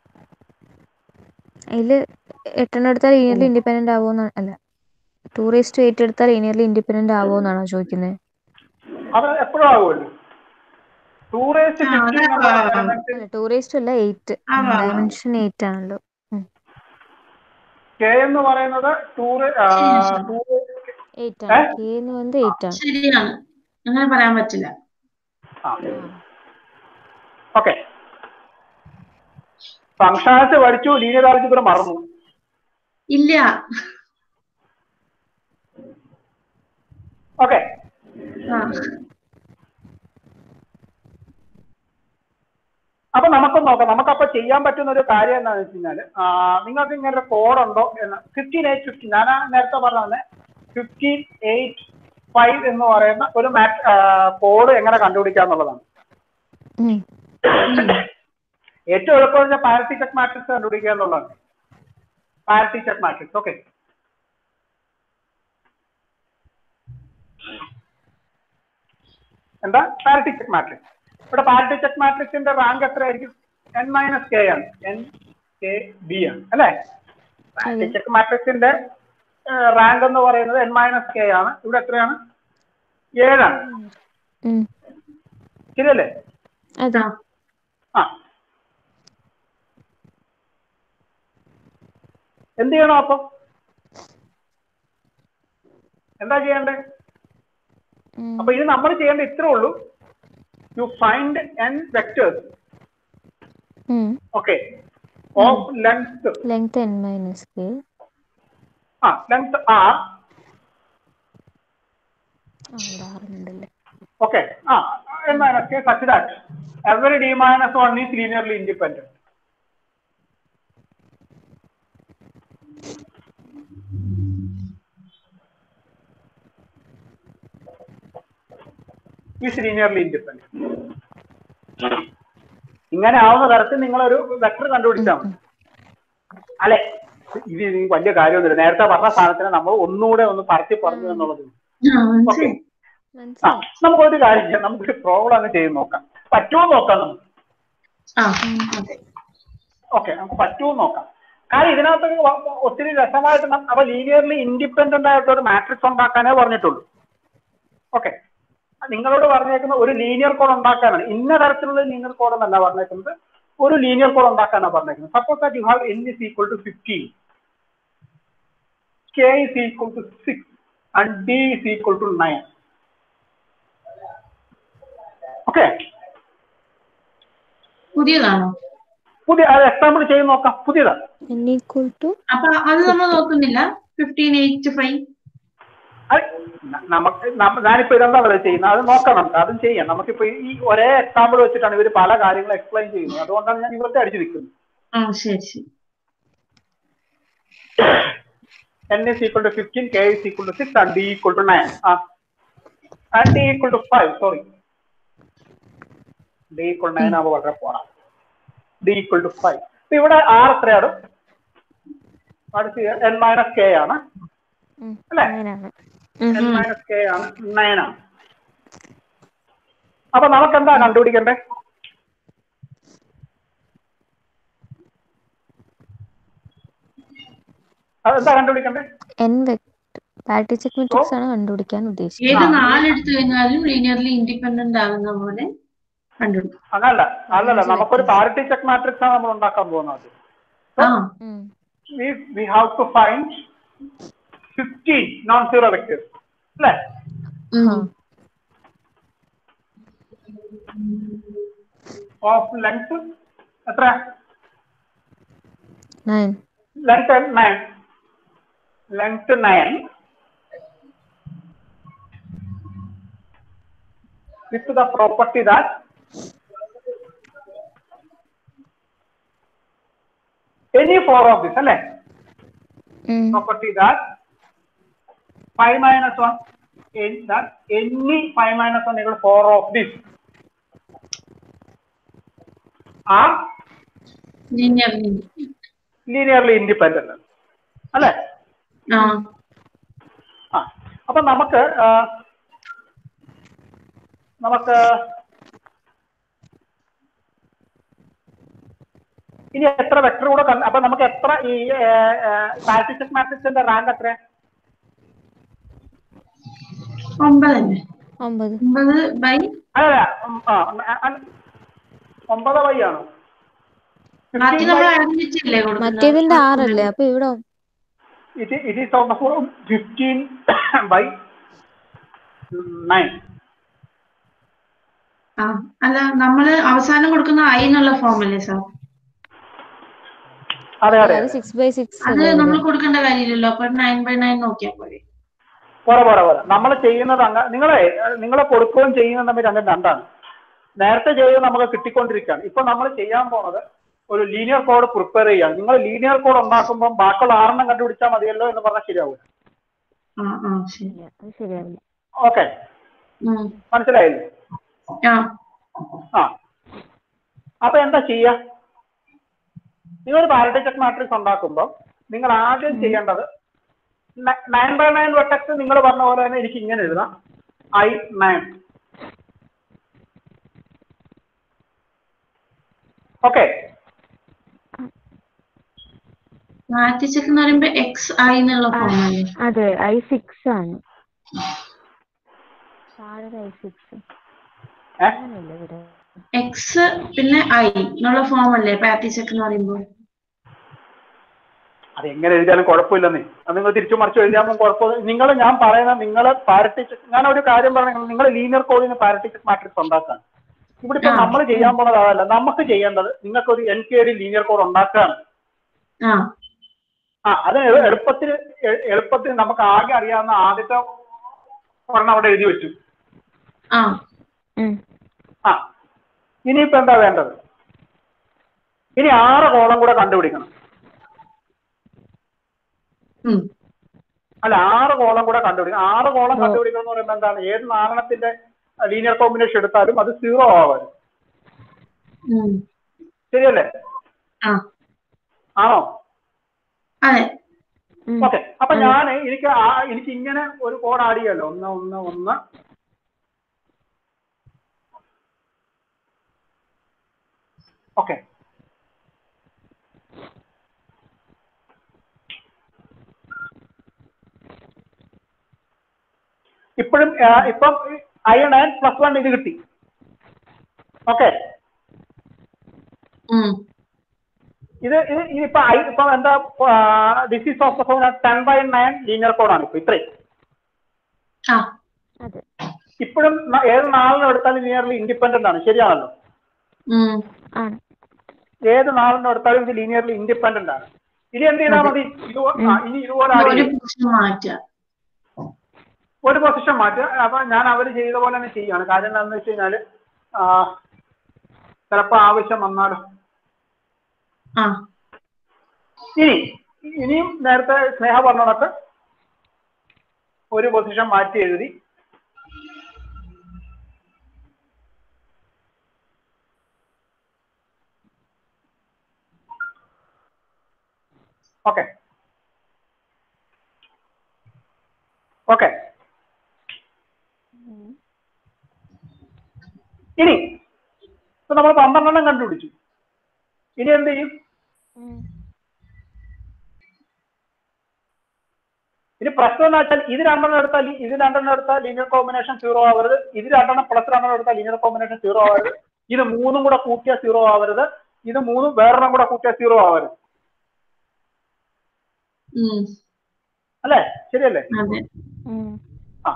അതില് എട്ടെണ്ണം എടുത്താൽ ലീനിയർലി ഇൻഡിപെൻഡന്റ് ആവുമെന്നാണ് അല്ല ടു റേസ് ടു എയ്റ്റ് എടുത്താൽ ലീനിയർലി ഇൻഡിപെൻഡന്റ് ആവുമെന്നാണോ ചോദിക്കുന്നത് അത് എപ്പോഴും ആവുമല്ലോ ടു റേസ് ആ, ഫിഫ്റ്റീൻ അതാ. നമ്പർ ഓഫ് എലമെന്റ്സ് അല്ല ടു റേസ് ടു അല്ല എയ്റ്റ് ആവാം. ഡയമെൻഷൻ എയ്റ്റ് ആണല്ലോ ഉം. കെ എന്ന് പറയുന്നത് ടു ടു എയ്റ്റ് ഏ? ആണ് കെ എന്ന് പറയുന്നത് എയ്റ്റ് ആണ് ശരിയാണ് അങ്ങനെ പറയാൻ പറ്റില്ല ഓക്കെ ഫങ്ഷൻസ് പഠിച്ചു ലീനിയർ ആൾജിബ്ര മറന്നു ഇല്ല ഓക്കെ ആ അപ്പൊ നമുക്കൊന്ന് നോക്കാം നമുക്കപ്പൊ ചെയ്യാൻ പറ്റുന്ന ഒരു കാര്യം എന്താണെന്ന് വെച്ച് കഴിഞ്ഞാല് ആ, നിങ്ങൾക്ക് ഇങ്ങനെ ഒരു കോഡ് ഉണ്ടോ എന്ന് ഫിഫ്റ്റീൻ എയ്റ്റ് ഫിഫ്റ്റീൻ ഞാൻ ആ നേരത്തെ പറഞ്ഞ ഫിഫ്റ്റീൻ എയ്റ്റ് ഫൈവ് എന്ന് പറയുന്ന ഒരു മാറ്റ് കോഡ് എങ്ങനെ കണ്ടുപിടിക്കുക എന്നുള്ളതാണ് ഉം. ഏറ്റവും എളുപ്പം വെച്ചാൽ പാരറ്റി ചെക്ക് മാട്രിക്സ് കണ്ടുപിടിക്കുക എന്നുള്ളതാണ് പാരറ്റി ചെക്ക് മാട്രിക്സ് ഓക്കെ എന്താ പാരറ്റി ചെക്ക് മാട്രിക്സ് ഇവിടെ പാരറ്റി ചെക്ക് മാട്രിക്സിന്റെ റാങ്ക് എത്രയായിരിക്കും എൻ മൈനസ് കെ ആണ് എൻ കെ ബി ആണ് അല്ലേ പാരറ്റി ചെക്ക് മാട്രിക്സിന്റെ റാങ്ക് എന്ന് പറയുന്നത് എൻ മൈനസ് കെ ആണ് ഇവിടെ എത്രയാണ് ഏഴാണ് ഉം. ശരിയല്ലേ അതെ ആ എന്ത് ചെയ്യണം അപ്പൊ എന്താ ചെയ്യണ്ടേ ഉം. അപ്പൊ ഇത് നമ്മൾ ചെയ്യേണ്ട ഇത്രേ ഉള്ളൂ യു ഫൈൻഡ് എൻ വെക്ടേഴ്സ് ഉം. Okay of length length N minus k ആ ലെങ്ത് ആർ ആ ഇവിടെ ആറുണ്ടല്ലേ ഓക്കെ ആ n minus k such that every d minus one is linearly independent is linearly independent ഇങ്ങനെ ആവുന്ന തരത്തിൽ നിങ്ങളൊരു വെക്ടർ കണ്ടുപിടിച്ചാൽ മതി അല്ലെ ഇത് ഇനി വലിയ കാര്യമൊന്നുമില്ല നേരത്തെ പറഞ്ഞ സാധനത്തിന് നമ്മൾ ഒന്നുകൂടെ ഒന്ന് പറത്തി പറഞ്ഞു എന്നുള്ളത് ആ, ഓക്കെ മനസ്സിലായി. ആ മനസ്സിലായി നമുക്കൊരു കാര്യം ചെയ്യാം നമുക്കൊരു പ്രോബ്ലം അങ്ങ് ചെയ്ത് നോക്കാം പറ്റുമോ നോക്കാം നമുക്ക് ആ അതെ ഓക്കെ നമുക്ക് പറ്റുമോ നോക്കാം കാരണം ഇതിനകത്ത് വ- ഒത്തിരി രസമായിട്ട് നം- അപ്പൊ ലീനിയർലി ഇൻഡിപെൻഡന്റ് ആയിട്ടുള്ള ഒരു മാട്രിക്സ് ഉണ്ടാക്കാനേ പറഞ്ഞിട്ടുള്ളൂ ഓക്കെ നിങ്ങളോട് പറഞ്ഞേക്കുന്ന ഒരു ലീനിയർ കോഡ് ഉണ്ടാക്കാനാണ് ഇന്ന തരത്തിലുള്ള ലീനിയർ കോഡ് എന്നല്ല പറഞ്ഞേക്കുന്നത് ഒരു ലീനിയർ കോഡ് ഉണ്ടാക്കാനാണ് പറഞ്ഞേക്കുന്നത് suppose that you have n is equal to fifteen k is equal to six and d is equal to nine okay പുതിയതാണോ പുതിയ അത് എക്സാമ്പിൾ ചെയ്ത് നോക്കാം പുതിയതാണ് എൻ ഈക്വൽ ടു അപ്പൊ അത് നമ്മൾ നോക്കുന്നില്ല ഫിഫ്റ്റീൻ എയ്റ്റ് ഫൈവ് അത് ന- നമുക്ക് നമ്മ- ഞാനിപ്പോ ഇതെന്താ പറയുക ചെയ്യുന്നത് അത് നോക്കാം നമുക്ക് അതും ചെയ്യാം നമുക്കിപ്പോ ഈ- ഈ ഒരേ എക്സാമ്പിൾ വെച്ചിട്ടാണ് ഇവർ പല കാര്യങ്ങളും എക്സ്പ്ലെയിൻ ചെയ്യുന്നത് അതുകൊണ്ടാണ് ഞാൻ ഇവർക്ക് അടിച്ചു നിൽക്കുന്നത് ആ ശരി ശരി n is equal to fifteen k is equal to six and d equal to nine ആ and d equal to five sorry d equal nine ആകുമ്പോൾ വളരെ പോണം ഡി ഈക്വൽ ടു ഫൈവ് ഇവിടെ ആർ എത്രയാണ് എൻ മൈനസ് കെ ആണ് ഉം. അല്ലേ? അങ്ങനെയാണ് എൻ മൈനസ് കെ ആണ് നയൻ ആണ് അപ്പൊ നമുക്ക് എന്താ കണ്ടുപിടിക്കണ്ടേ അതെന്താ കണ്ടുപിടിക്കണ്ടേ n vector parity check matrix ആണ് കണ്ടുപിടിക്കാൻ ഉദ്ദേശിക്കുന്നത് ഏത് നാലെടുത്തു കഴിഞ്ഞാലും ലീനിയർലി ഇൻഡിപെൻഡന്റ് ആകുന്ന പോലെ കണ്ടുപിടിക്കും അതല്ല അല്ലല്ല നമുക്കൊരു പാരിറ്റി ചെക്ക് മാട്രിക്സ് ആണ് നമ്മൾ ഉണ്ടാക്കാൻ പോകുന്നത് ആ ഉം. we we have to find 15 non-zero vectors അല്ലേ ഉം. ഓഫ് ലെങ്ത് എത്ര nine length nine length nine with the property that any four of this അല്ലേ ഉം. property that 5 minus 1 in that any 5 minus 1 equal 4 of this are linearly linearly independent അല്ലേ ആ ആ അപ്പൊ നമുക്ക് ആ, നമുക്ക് ഇനി എത്ര വെക്ടർ കൂടെ കണ്ട അപ്പൊ നമുക്ക് എത്ര ഈ പാർട്ടിസിക് മാട്രിക്സിന്റെ റാങ്ക് എത്ര ഒമ്പത് തന്നെ ഒമ്പത് ഒമ്പത് ബൈ അല്ല ഉം, ആ, ആ, ആ, ഒമ്പത് വൈ ആണോ ബാക്കി നമ്മൾ അറിഞ്ഞിട്ടില്ലേ കൊടുക്കുന്നത് മറ്റേതിന്റെ ആറല്ലേ അപ്പൊ ഇവിടെ it, it is of the form 15 by 9 ആ അല്ല നമ്മള് അവസാനം കൊടുക്കുന്ന ഐ എന്നുള്ള ഫോം അല്ലേ സാർ അതെ അതെ അത് സിക്സ് ബൈ സിക്സ് അത് നമ്മൾ കൊടുക്കേണ്ട കാര്യമില്ലല്ലോ അപ്പൊ നയൻ ബൈ നയൻ നോക്കിയാൽ പോരെ പോരെ പോരെ പോരെ നമ്മൾ ചെയ്യുന്നത് അങ്ങ നിങ്ങളെ നിങ്ങളെ കൊടുക്കുകയും ചെയ്യുന്നത് തമ്മിൽ രണ്ടും രണ്ടാണ് നേരത്തെ ചെയ്തത് നമുക്ക് കിട്ടിക്കൊണ്ടിരിക്കുകയാണ് ഇപ്പൊ നമ്മൾ ചെയ്യാൻ പോണത് ഒരു ലീനിയർ കോഡ് പ്രിപ്പയർ ചെയ്യാൻ നിങ്ങൾ ലീനിയർ കോഡ് ഉണ്ടാക്കുമ്പോൾ ബാക്കിയുള്ള ആറെണ്ണം കണ്ടുപിടിച്ചാൽ മതിയല്ലോ എന്ന് പറഞ്ഞാൽ ശരിയാവില്ല ആ ആ ശരി അത് ശരിയാവില്ല ഓക്കെ ഉം. മനസ്സിലായില്ലേ ആ ആ അപ്പൊ എന്താ ചെയ്യാ നിങ്ങൾ പാരഡിറ്റക് മാട്രിക്സ് ഉണ്ടാക്കുമ്പോൾ നിങ്ങൾ ആദ്യം ചെയ്യേണ്ടത് നയൻ ബൈ നയൻ വെട്ടക്സ് നിങ്ങൾ പറഞ്ഞ പോലെ തന്നെ എനിക്ക് ഇങ്ങനെ എഴുതാം ഐ നയൻ ഓക്കെ മാറ്റിച്ചെക്ക് എന്ന് പറയുമ്പോ എക്സ് ഐ എന്നുള്ള ഫോം അല്ലേ അതെ ഐ സിക്സ് ആണ് താഴെ ഐ സിക്സ് ഏഹ് അങ്ങനെയല്ലേ ഇവിടെ എക്സ് പിന്നെ ഐ എന്നുള്ള ഫോം അല്ലേ പാറ്റിച്ചെക്ക് എന്ന് പറയുമ്പോ അത് എങ്ങനെ എഴുതിയാലും കുഴപ്പമില്ലെന്നേ അത് നിങ്ങൾ തിരിച്ചു മറിച്ച് എഴുതിയാൽ കുഴപ്പമില്ല നിങ്ങൾ ഞാൻ പറയുന്ന നിങ്ങൾ പാരറ്റിക് ഞാൻ ഒരു കാര്യം പറഞ്ഞ നിങ്ങൾ ലീനിയർ കോഡിന് പാരറ്റിക് മാട്രിക്സ് ഉണ്ടാക്കാൻ ഇവിടെ ഇപ്പൊ ആ. നമ്മൾ ചെയ്യാൻ പോണത് അതല്ല നമുക്ക് ചെയ്യേണ്ടത് നിങ്ങൾക്ക് ഒരു n k d linear code ഉണ്ടാക്കുകയാണ് ആ ആ അത് എളു- എളുപ്പത്തിൽ എ- എളുപ്പത്തിൽ നമുക്ക് ആകെ അറിയാവുന്ന ആദ്യത്തെ ഒരെണ്ണം അവിടെ എഴുതി വെച്ചു ആ ഉം. ആ ഇനിയിപ്പോ എന്താ വേണ്ടത് ഇനി ആറ് കോളം കൂടെ കണ്ടുപിടിക്കണം ഉം അല്ല ആറ് കോളം കൂടെ കണ്ടുപിടിക്കണം ആറ് കോളം കണ്ടുപിടിക്കണം എന്ന് പറയുമ്പോൾ എന്താണ് ഏത് നാലെണ്ണത്തിന്റെ ലീനിയർ കോമ്പിനേഷൻ എടുത്താലും അത് സീറോ ആവാൻ ഉം ശരിയല്ലേ ആ ആണോ അതെ ഉം. ഓക്കെ അപ്പൊ ഞാൻ എനിക്ക് ആ- എനിക്ക് ഇങ്ങനെ ഒരു കോഡ് ആഡ് ചെയ്യാലോ ഒന്ന് ഒന്ന് ഒന്ന് ഓക്കെ ഇപ്പോഴും ആ, ഇപ്പം അയൺ ആൻഡ് പ്ലസ് വൺ ഇത് കിട്ടി ഓക്കെ ഉം ഇത് ഇത് ഇപ്പൊ ഐ ഇപ്പൊ എന്താ ഡിസീസ് of ten by nine linear കോഡാണ് ഇപ്പൊ ഇത്രയും ആ അതെ ഇപ്പോഴും ന- ഏത് നാളിനും എടുത്താലും ലീനിയർലി ഇൻഡിപെൻഡന്റ് ആണ് ശരിയാണല്ലോ ഉം ആണ് ഏത് നാളിനും എടുത്താലും ഇത് ലീനിയർലി ഇൻഡിപെൻഡന്റ് ആണ് ഇനി എന്ത് ചെയ്താൽ മതി ഇതുപോ- ആ, ഇനി ഇതുപോലെ ആഡ് ഒരു ചെയ്യും. പ്രശ്നം മാറ്റുക ഒരു പൊസിഷൻ മാറ്റുക അപ്പൊ ഞാൻ അവര് ചെയ്ത പോലെ തന്നെ ചെയ്യാണ് കാര്യം എന്താണെന്ന് വെച്ച് കഴിഞ്ഞാല് ആ, ചിലപ്പോ ആവശ്യം വന്നാലോ ആ ഇനി ഇനിയും നേരത്തെ സ്നേഹ പറഞ്ഞോടൊക്കെ ഒരു പൊസിഷൻ മാറ്റി എഴുതി ഓക്കെ ഓക്കെ ഇനി ഇപ്പൊ നമ്മൾ പന്ത്രണ്ടെണ്ണം കണ്ടുപിടിച്ചു ഇനി എന്ത് ചെയ്യും ഇനി പ്രശ്നം എന്ന് വെച്ചാൽ ഇത് രണ്ടെണ്ണം എടുത്താൽ ഇത് രണ്ടെണ്ണം എടുത്താൽ ലീനിയർ കോമ്പിനേഷൻ സീറോ ആവരുത് ഇത് രണ്ടെണ്ണം പ്ലസ് രണ്ടെണ്ണം എടുത്താൽ ലീനിയർ കോമ്പിനേഷൻ സീറോ ആവരുത് ഇത് മൂന്നും കൂടെ കൂട്ടിയാൽ സീറോ ആവരുത് ഇത് മൂന്നും വേറെണ്ണം കൂടെ കൂട്ടിയാൽ സീറോ ആവരുത് ഉം. അല്ലേ ശരിയല്ലേ അതെ ആ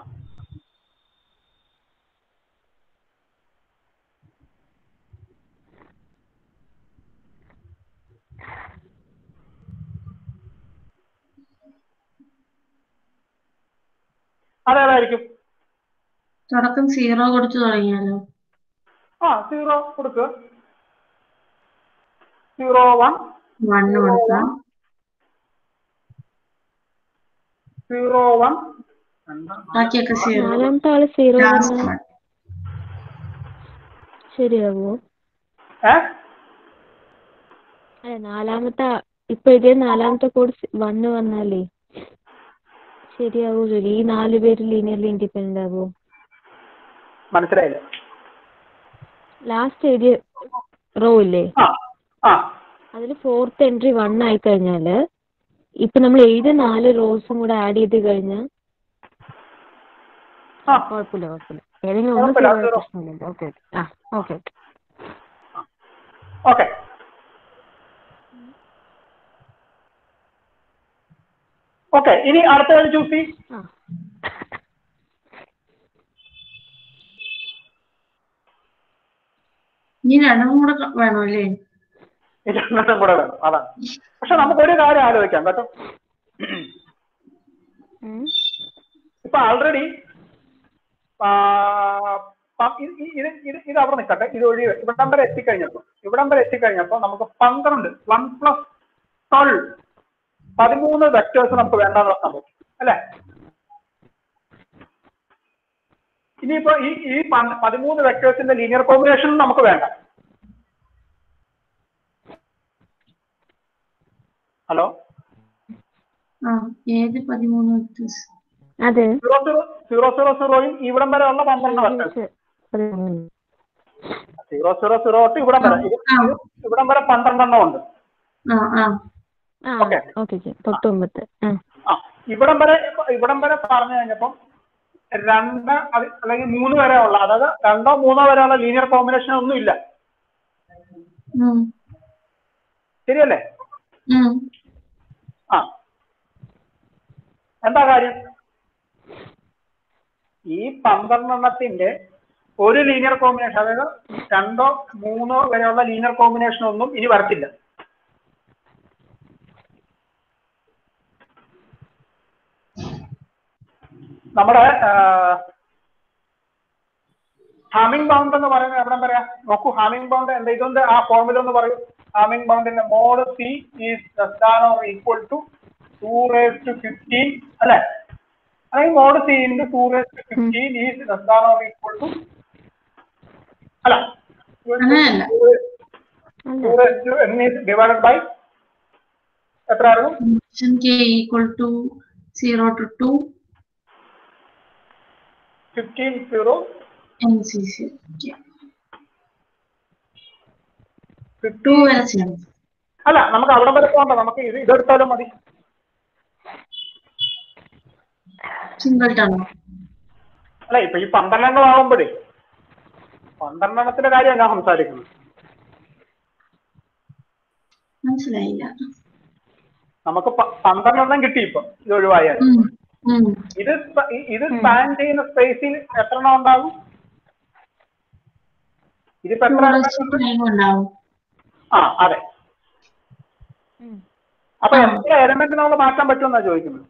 അതേതായിരിക്കും തുടക്കം സീറോ കൊടുത്തു തുടങ്ങിയാലോ ആ സീറോ കൊടുക്കുക സീറോ വൺ വണ്ണ് കൊടുക്കാം സീറോ വൺ ബാക്കിയൊക്കെ സീറോ നാലാമത്തെ ആള് സീറോ ലാസ്റ്റ് വൺ ശരിയാവോ ഏ അല്ല നാലാമത്തെ ആ- ഇപ്പൊ ഇതേ നാലാമത്തെ കോഡ് വണ്ണ് വന്നാലേ ശരിയാവോ ജോലി ഈ നാല് പേര് ലീനിയർലി ഇൻഡിപെൻഡന്റ് ആവോ മനസ്സിലായില്ല ലാസ്റ്റ് എഴുതിയ റോ ഇല്ലേ ആ ആ അതിൽ ഫോർത്ത് എൻട്രി വൺ ആയി കഴിഞ്ഞാല് ഇപ്പൊ നമ്മൾ എഴുതിയ നാല് റോസും കൂടെ ആഡ് ചെയ്ത് കഴിഞ്ഞാൽ ആ കുഴപ്പമില്ല കുഴപ്പമില്ല ഏതെങ്കിലും ഒന്ന് കുഴപ്പമില്ല, zero ആയ zero. പ്രശ്നമില്ല ഓക്കെ ഓക്കെ ആ ഓക്കെ ഓക്കെ ഓക്കെ ഓക്കെ ഇനി അടുത്തത് ചൂസ് ചെയ്യും ആ ഇനി രണ്ടും കൂടെ ക- വേണം അല്ലേ രണ്ടെണ്ണം കൂടെ വേണം അതാണ് പക്ഷെ നമുക്ക് ഒരു കാര്യം ആലോചിക്കാം കേട്ടോ ഉം. ഇപ്പൊ ആൾറെഡി ഇത് ഇത് ഇത് ഇത് അവിടെ നിൽക്കട്ടെ ഇത് ഒഴി ഇവിടം വരെ എത്തിക്കഴിഞ്ഞപ്പോ ഇവിടം വരെ എത്തിക്കഴിഞ്ഞപ്പോ നമുക്ക് പന്ത്രണ്ട് വൺ പ്ലസ് ട്വൽവ് പതിമൂന്ന് വെക്ടേഴ്സ് നമുക്ക് വേണ്ടാന്ന് സംഭവം അല്ലെ ഇനിയിപ്പോ ഈ ഈ പന്ത് പതിമൂന്ന് വെക്ടേഴ്സിന്റെ ലീനിയർ കോമ്പിനേഷൻ നമുക്ക് വേണ്ട ഹലോ ആ ഏത് പതിമൂന്ന് വ്യത്യാസം അതെ സീറോ സീറോ സീറോ സീറോ സീറോയും ഇവിടം വരെ ഉള്ള പന്ത്രണ്ട് വെക്ടേഴ്സ് പതിമൂന്ന്. സീറോ സീറോ സീറോ തൊട്ട് ഇവിടം വരെ ഇത് ആ. ഇവിടം വരെ പന്ത്രണ്ടെണ്ണം ഉണ്ട് ആ ആ ആ Okay. ഓക്കെ തൊട്ടുമ്പത്ത് ആ ആ ഇവിടം വരെ ഇവിടം വരെ പറഞ്ഞു കഴിഞ്ഞപ്പം രണ്ട് അത് അല്ലെങ്കിൽ മൂന്ന് വരെ ഉള്ള അതായത് രണ്ടോ മൂന്നോ വരെയുള്ള ലീനിയർ കോമ്പിനേഷൻ ഒന്നും ഇല്ല ഉം ശരിയല്ലേ ഉം ആ എന്താ കാര്യം ഈ പന്ത്രണ്ടെണ്ണത്തിന്റെ ഒരു ലീനിയർ കോമ്പിനേഷൻ അതായത് രണ്ടോ മൂന്നോ വരെയുള്ള ലീനിയർ കോമ്പിനേഷൻ ഒന്നും ഇനി വരത്തില്ല നമ്മുടെ ഹാമിംഗ് ബൗണ്ട് എന്ന് പറയുന്നത് എവിടെ പറയാ നോക്കൂ ഹാമിംഗ് ബൗണ്ട് എന്താ ഇതൊന്ന് ആ ഫോർമുല ഒന്ന് പറയൂ ഹാമിംഗ് ബൗണ്ടിന്റെ mod c is equal to two raise two fifteen അല്ലെ അല്ലെങ്കിൽ mod c into two raise two fifteen is equal to അല്ല അങ്ങനെയല്ല. Two raise two n is divided by എത്രയായിരുന്നു function k equal to zero two two fifteen zero n c c two fifteen വരെ ചെയ്യണം അല്ല നമുക്ക് അവിടെ വരെ പോകണ്ട നമുക്ക് ഇത് ഇതെടുത്താലും മതി സിംഗിൾ ടൺ അല്ല ഇപ്പൊ ഈ പന്ത്രണ്ടെണ്ണം ആകുമ്പോഴേ പന്ത്രണ്ടെണ്ണത്തിന്റെ കാര്യമാണ് ഞാൻ സംസാരിക്കുന്നത് മനസ്സിലായില്ല നമുക്ക് പ- പന്ത്രണ്ടെണ്ണം കിട്ടി ഇപ്പൊ ഇത് ഒഴിവായാൽ ഉം ഉം ഇത് സ്പ- ഇ- ഇത് സ്പാൻ ചെയ്യുന്ന സ്പേസിൽ എത്ര എണ്ണം ഉണ്ടാവും ഇതിപ്പോ എത്ര element ഉണ്ട്? ഉണ്ടാവും ആ അതെ ഉം. അപ്പൊ എത്ര എലമെന്റ് നമ്മൾ മാറ്റാൻ പറ്റുമെന്നാ ചോദിക്കുന്നത്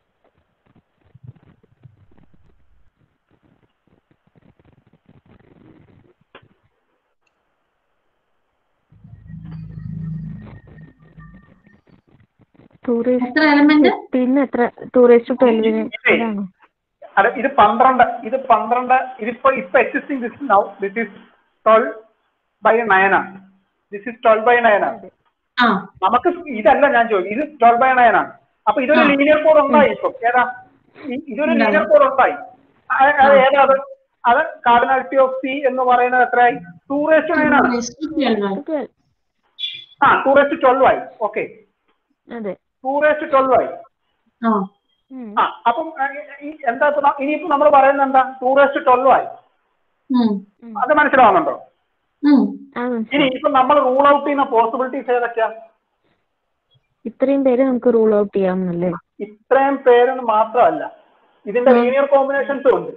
ടൂറിസ്റ്റ് എത്ര എലമെന്റ് പിന്നെ എത്ര ടൂറിസ്റ്റ് ട്വൽവിന് ഇതേ. അതാണോ അതെ ഇത് പന്ത്രണ്ട് ഇത് പന്ത്രണ്ട് ഇതിപ്പോ ഇപ്പൊ existing this now this is twelve by nine ആണ് this is twelve by nine ആണ് ആ നമുക്ക് ഇതല്ല ഞാൻ ചോദിക്കും ഇത് ട്വൽവ് ബൈ നയൻ ആണ് അപ്പൊ ഇതൊരു ആ. ലീനിയർ കോഡ് ഉണ്ടായി ഇപ്പൊ ഏതാ ഇ- ഇതൊരു ഉണ്ടായി. ലീനിയർ കോഡ് ഉണ്ടായി അത് അത് ഏതാ അത് അത് കാർഡിനാലിറ്റി ഓഫ് സി എന്ന് പറയുന്നത് എത്രയായി ടൂ റേസ്റ്റ് നയൻ ആണ് ട്വൽവ് ആ ടൂ റേസ്റ്റ് ട്വൽവ് ആയി ഓക്കെ അതെ ടൂ റേസ്റ്റ് ട്വൽവ് ആയി ആ ഉം. ആ അപ്പം ആ, ഈ- എന്താ ഇപ്പൊ ന- ഇനിയിപ്പോ നമ്മൾ പറയുന്നത് എന്താ ടൂ റേസ്റ്റ് ട്വൽവ് ആയി ഉം അത് മനസ്സിലാവുന്നുണ്ടോ ഉം ആ ഇനി മനസ്സിലായി ഇപ്പൊ നമ്മൾ റൂൾ ഔട്ട് ചെയ്യുന്ന പോസിബിലിറ്റീസ് ഏതൊക്കെയാ ഇത്രയും പേര് നമുക്ക് റൂൾ ഔട്ട് ചെയ്യാമെന്നല്ലേ ഇത്രയും പേരെന്ന് മാത്രമല്ല ഇതിന്റെ ലീനിയർ കോമ്പിനേഷൻസും ഉണ്ട്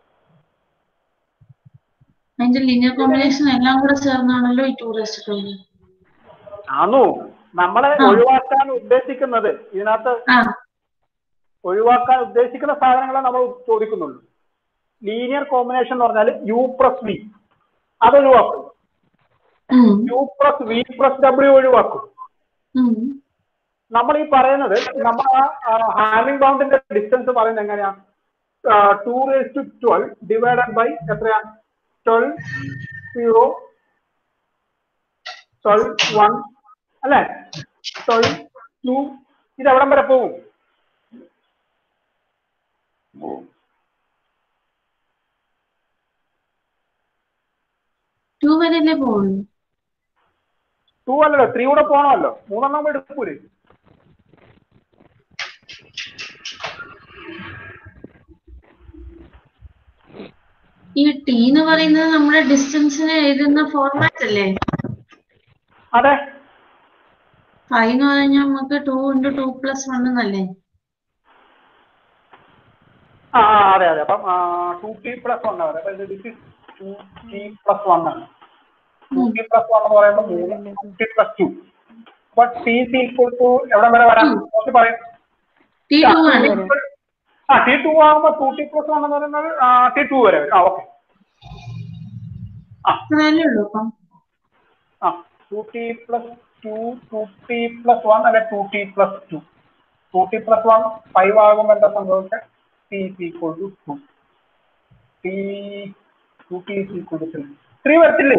അതിന്റെ ലീനിയർ കോമ്പിനേഷൻ എല്ലാം കൂടെ ചേർന്നാണല്ലോ ഈ ടൂറിസ്റ്റ് ട്വൽവ് ആണു നമ്മളെ ആ. ഒഴിവാക്കാൻ ഉദ്ദേശിക്കുന്നത് ഇതിനകത്ത് ആ ഒഴിവാക്കാൻ ഉദ്ദേശിക്കുന്ന സാധനങ്ങളെ നമ്മൾ ചോദിക്കുന്നുള്ളൂ ലീനിയർ കോമ്പിനേഷൻ എന്ന് പറഞ്ഞാൽ യു പ്ലസ് വി അത് ഒഴിവാക്കും ഉം U plus V plus W ഒഴിവാക്കും ഉം നമ്മൾ ഈ പറയുന്നത് നമ്മൾ ഹാമിംഗ് ബൗണ്ടിന്റെ ഡിസ്റ്റൻസ് പറയുന്നത് എങ്ങനെയാ two raise to twelve divided by എത്രയാ ട്വൽവ് സീറോ ട്വൽവ് വൺ അല്ലേ ട്വൽവ് ടു ഇത് എവിടം വരെ പോകും ടു വരെയല്ലേ പോകുള്ളൂ ടു അല്ലല്ലോ ത്രീ കൂടെ പോകണമല്ലോ മൂന്നെണ്ണം എടുക്കൂലേ ഈ ടി എന്ന് പറയുന്നത് നമ്മുടെ ഡിസ്റ്റൻസിന് എഴുതുന്ന ഫോർമാറ്റ് അല്ലേ അതെ ഫൈവ് എന്ന് പറഞ്ഞാൽ നമുക്ക് two into two plus one എന്നല്ലേ ആ ആ, അതെ അതെ അപ്പം ടു ടി പ്ലസ് വൺ ആണ് അപ്പൊ ഇത് ടു ടി പ്ലസ് വൺ ആണ് ടു ടി പ്ലസ് വൺ എന്ന് പറയുമ്പോൾ മൂന്ന് ടു ടി പ്ലസ് ടു അപ്പൊ ടി സി ഈക്വൽ ടു എവിടെ വരെ വരാം കുറച്ച് പറയും ടി ടു ആണ് ആ ടി ടു ആകുമ്പോൾ ടു ടി പ്ലസ് വൺ എന്ന് പറയുന്നത് ടി ടു വരെ വരും ആ ഓക്കെ അത്രയല്ലേ ഉള്ളൂ അപ്പം ആ two T plus two two T plus one അല്ലെ two T plus two two T plus one five ആകുമ്പോൾ എന്താ സംഭവിക്കുക T is equal to two T two T is equal to three three വരത്തില്ലേ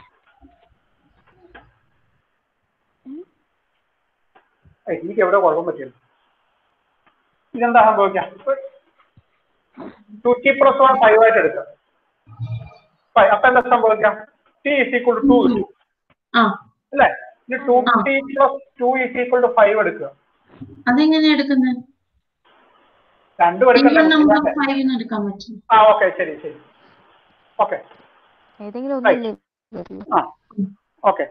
ഏയ്, എനിക്ക് എവിടെ കുഴപ്പം പറ്റില്ല ഇതെന്താ സംഭവിക്കാം two T plus one five ആയിട്ട് എടുക്കാം ഫൈവ് അപ്പൊ എന്താ സംഭവിക്കാം T is equal to two ആ അല്ലേ ഇനി two T plus two is equal to five എടുക്കുക അതെങ്ങനെയാ എടുക്കുന്നത് രണ്ടും ഇനിയും നമുക്ക് എടുക്കണ്ട ഫൈവ് എടുക്കാൻ പറ്റും ആ ഓക്കെ ശരി ശരി ഓക്കെ ഏതെങ്കിലും ഒന്നല്ലേ വരൂ ആ ഓക്കെ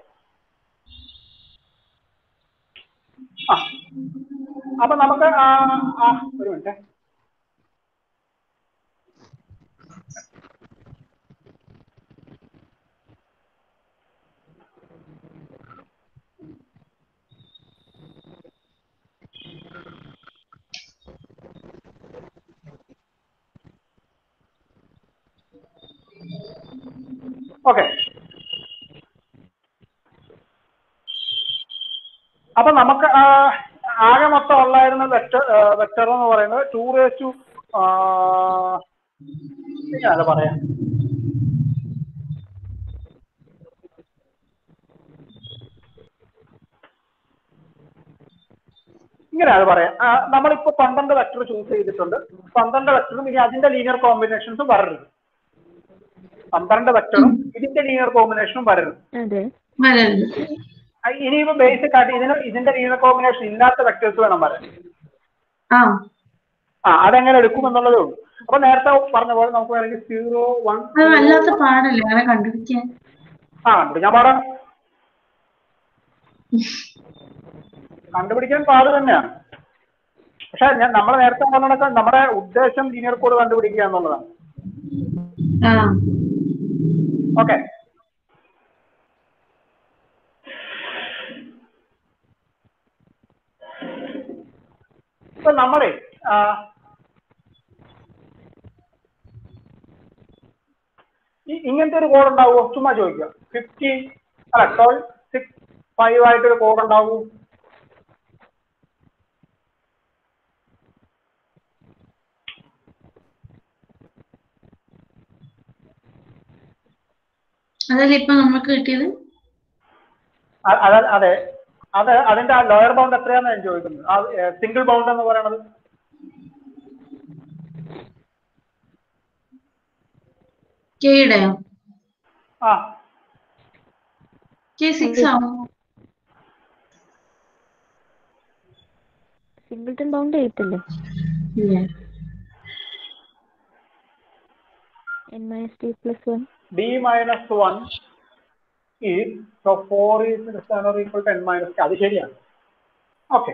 ആ അപ്പൊ നമുക്ക് ആ ആ ഒരു മിനിറ്റ് ഓക്കെ അപ്പൊ നമുക്ക് ആ, ആകെ മൊത്തം ഉള്ളായിരുന്ന വെക്ടർ വെക്ടർ എന്ന് പറയുന്നത് ടു റേസ് ടു എങ്ങനെയല്ല പറയാം ഇങ്ങനെയാണ് പറയാം ആ, നമ്മളിപ്പോ പന്ത്രണ്ട് വെക്ടർ ചൂസ് ചെയ്തിട്ടുണ്ട് പന്ത്രണ്ട് വെക്ടറും ഇനി അതിന്റെ ലീനിയർ കോമ്പിനേഷൻസും വരരുത് പന്ത്രണ്ട് വെക്ടറും ഇതിന്റെ ലീനിയർ കോമ്പിനേഷനും വരരുത് അതെ വരരുത് ആ, ഇനിയിപ്പോ ബേസിക് ആയിട്ട് ഇതിന് ഇതിന്റെ ലീനിയർ കോമ്പിനേഷൻ ഇല്ലാത്ത വെക്ടേഴ്സ് വേണം വരാൻ ആ ആ അതെങ്ങനെ എടുക്കും എന്നുള്ളതേ ഉള്ളൂ അപ്പൊ നേരത്തെ പറഞ്ഞ പോലെ നമുക്ക് വേണമെങ്കിൽ സീറോ വൺ അത് വല്ലാത്ത പാടല്ലേ അങ്ങനെ കണ്ടുപിടിക്കാൻ ആ കണ്ടുപിടിക്കാൻ പാടാണ് കണ്ടുപിടിക്കാൻ പാട് തന്നെയാണ് പക്ഷെ ഞാൻ നമ്മൾ നേരത്തെ പറഞ്ഞതൊക്കെ നമ്മുടെ ഉദ്ദേശം ലീനിയർ കോഡ് കണ്ടുപിടിക്കുക എന്നുള്ളതാണ് ആ ഓക്കെ ഇപ്പൊ നമ്മളെ ആ, ഈ ഇങ്ങനത്തെ ഒരു കോഡ് ഉണ്ടാവുമോ ചുമ്മാ ചോദിക്കുക ഫിഫ്റ്റീൻ അല്ല ട്വൽവ് സിക്സ് ഫൈവ് ആയിട്ടൊരു കോഡ് ഉണ്ടാവും അതല്ലേ ഇപ്പൊ നമുക്ക് കിട്ടിയത് അ- അത- അതെ അത് അതിന്റെ ആ ലോയർ ബൗണ്ട് എത്രയാന്ന് ഞാൻ ചോദിക്കുന്നത് ആ സിംഗിൾ ബൗണ്ട് എന്ന് പറയുന്നത് കെയുടെയോ ആ കെ സിക്സ് ആവും സിംഗിൾട്ടൺ ബൗണ്ട് എയ്റ്റ് അല്ലേ ഇല്ല N minus T plus one d minus 1 is so 4 is less than or equal to n minus k അത് ശരിയാണ് ഓക്കെ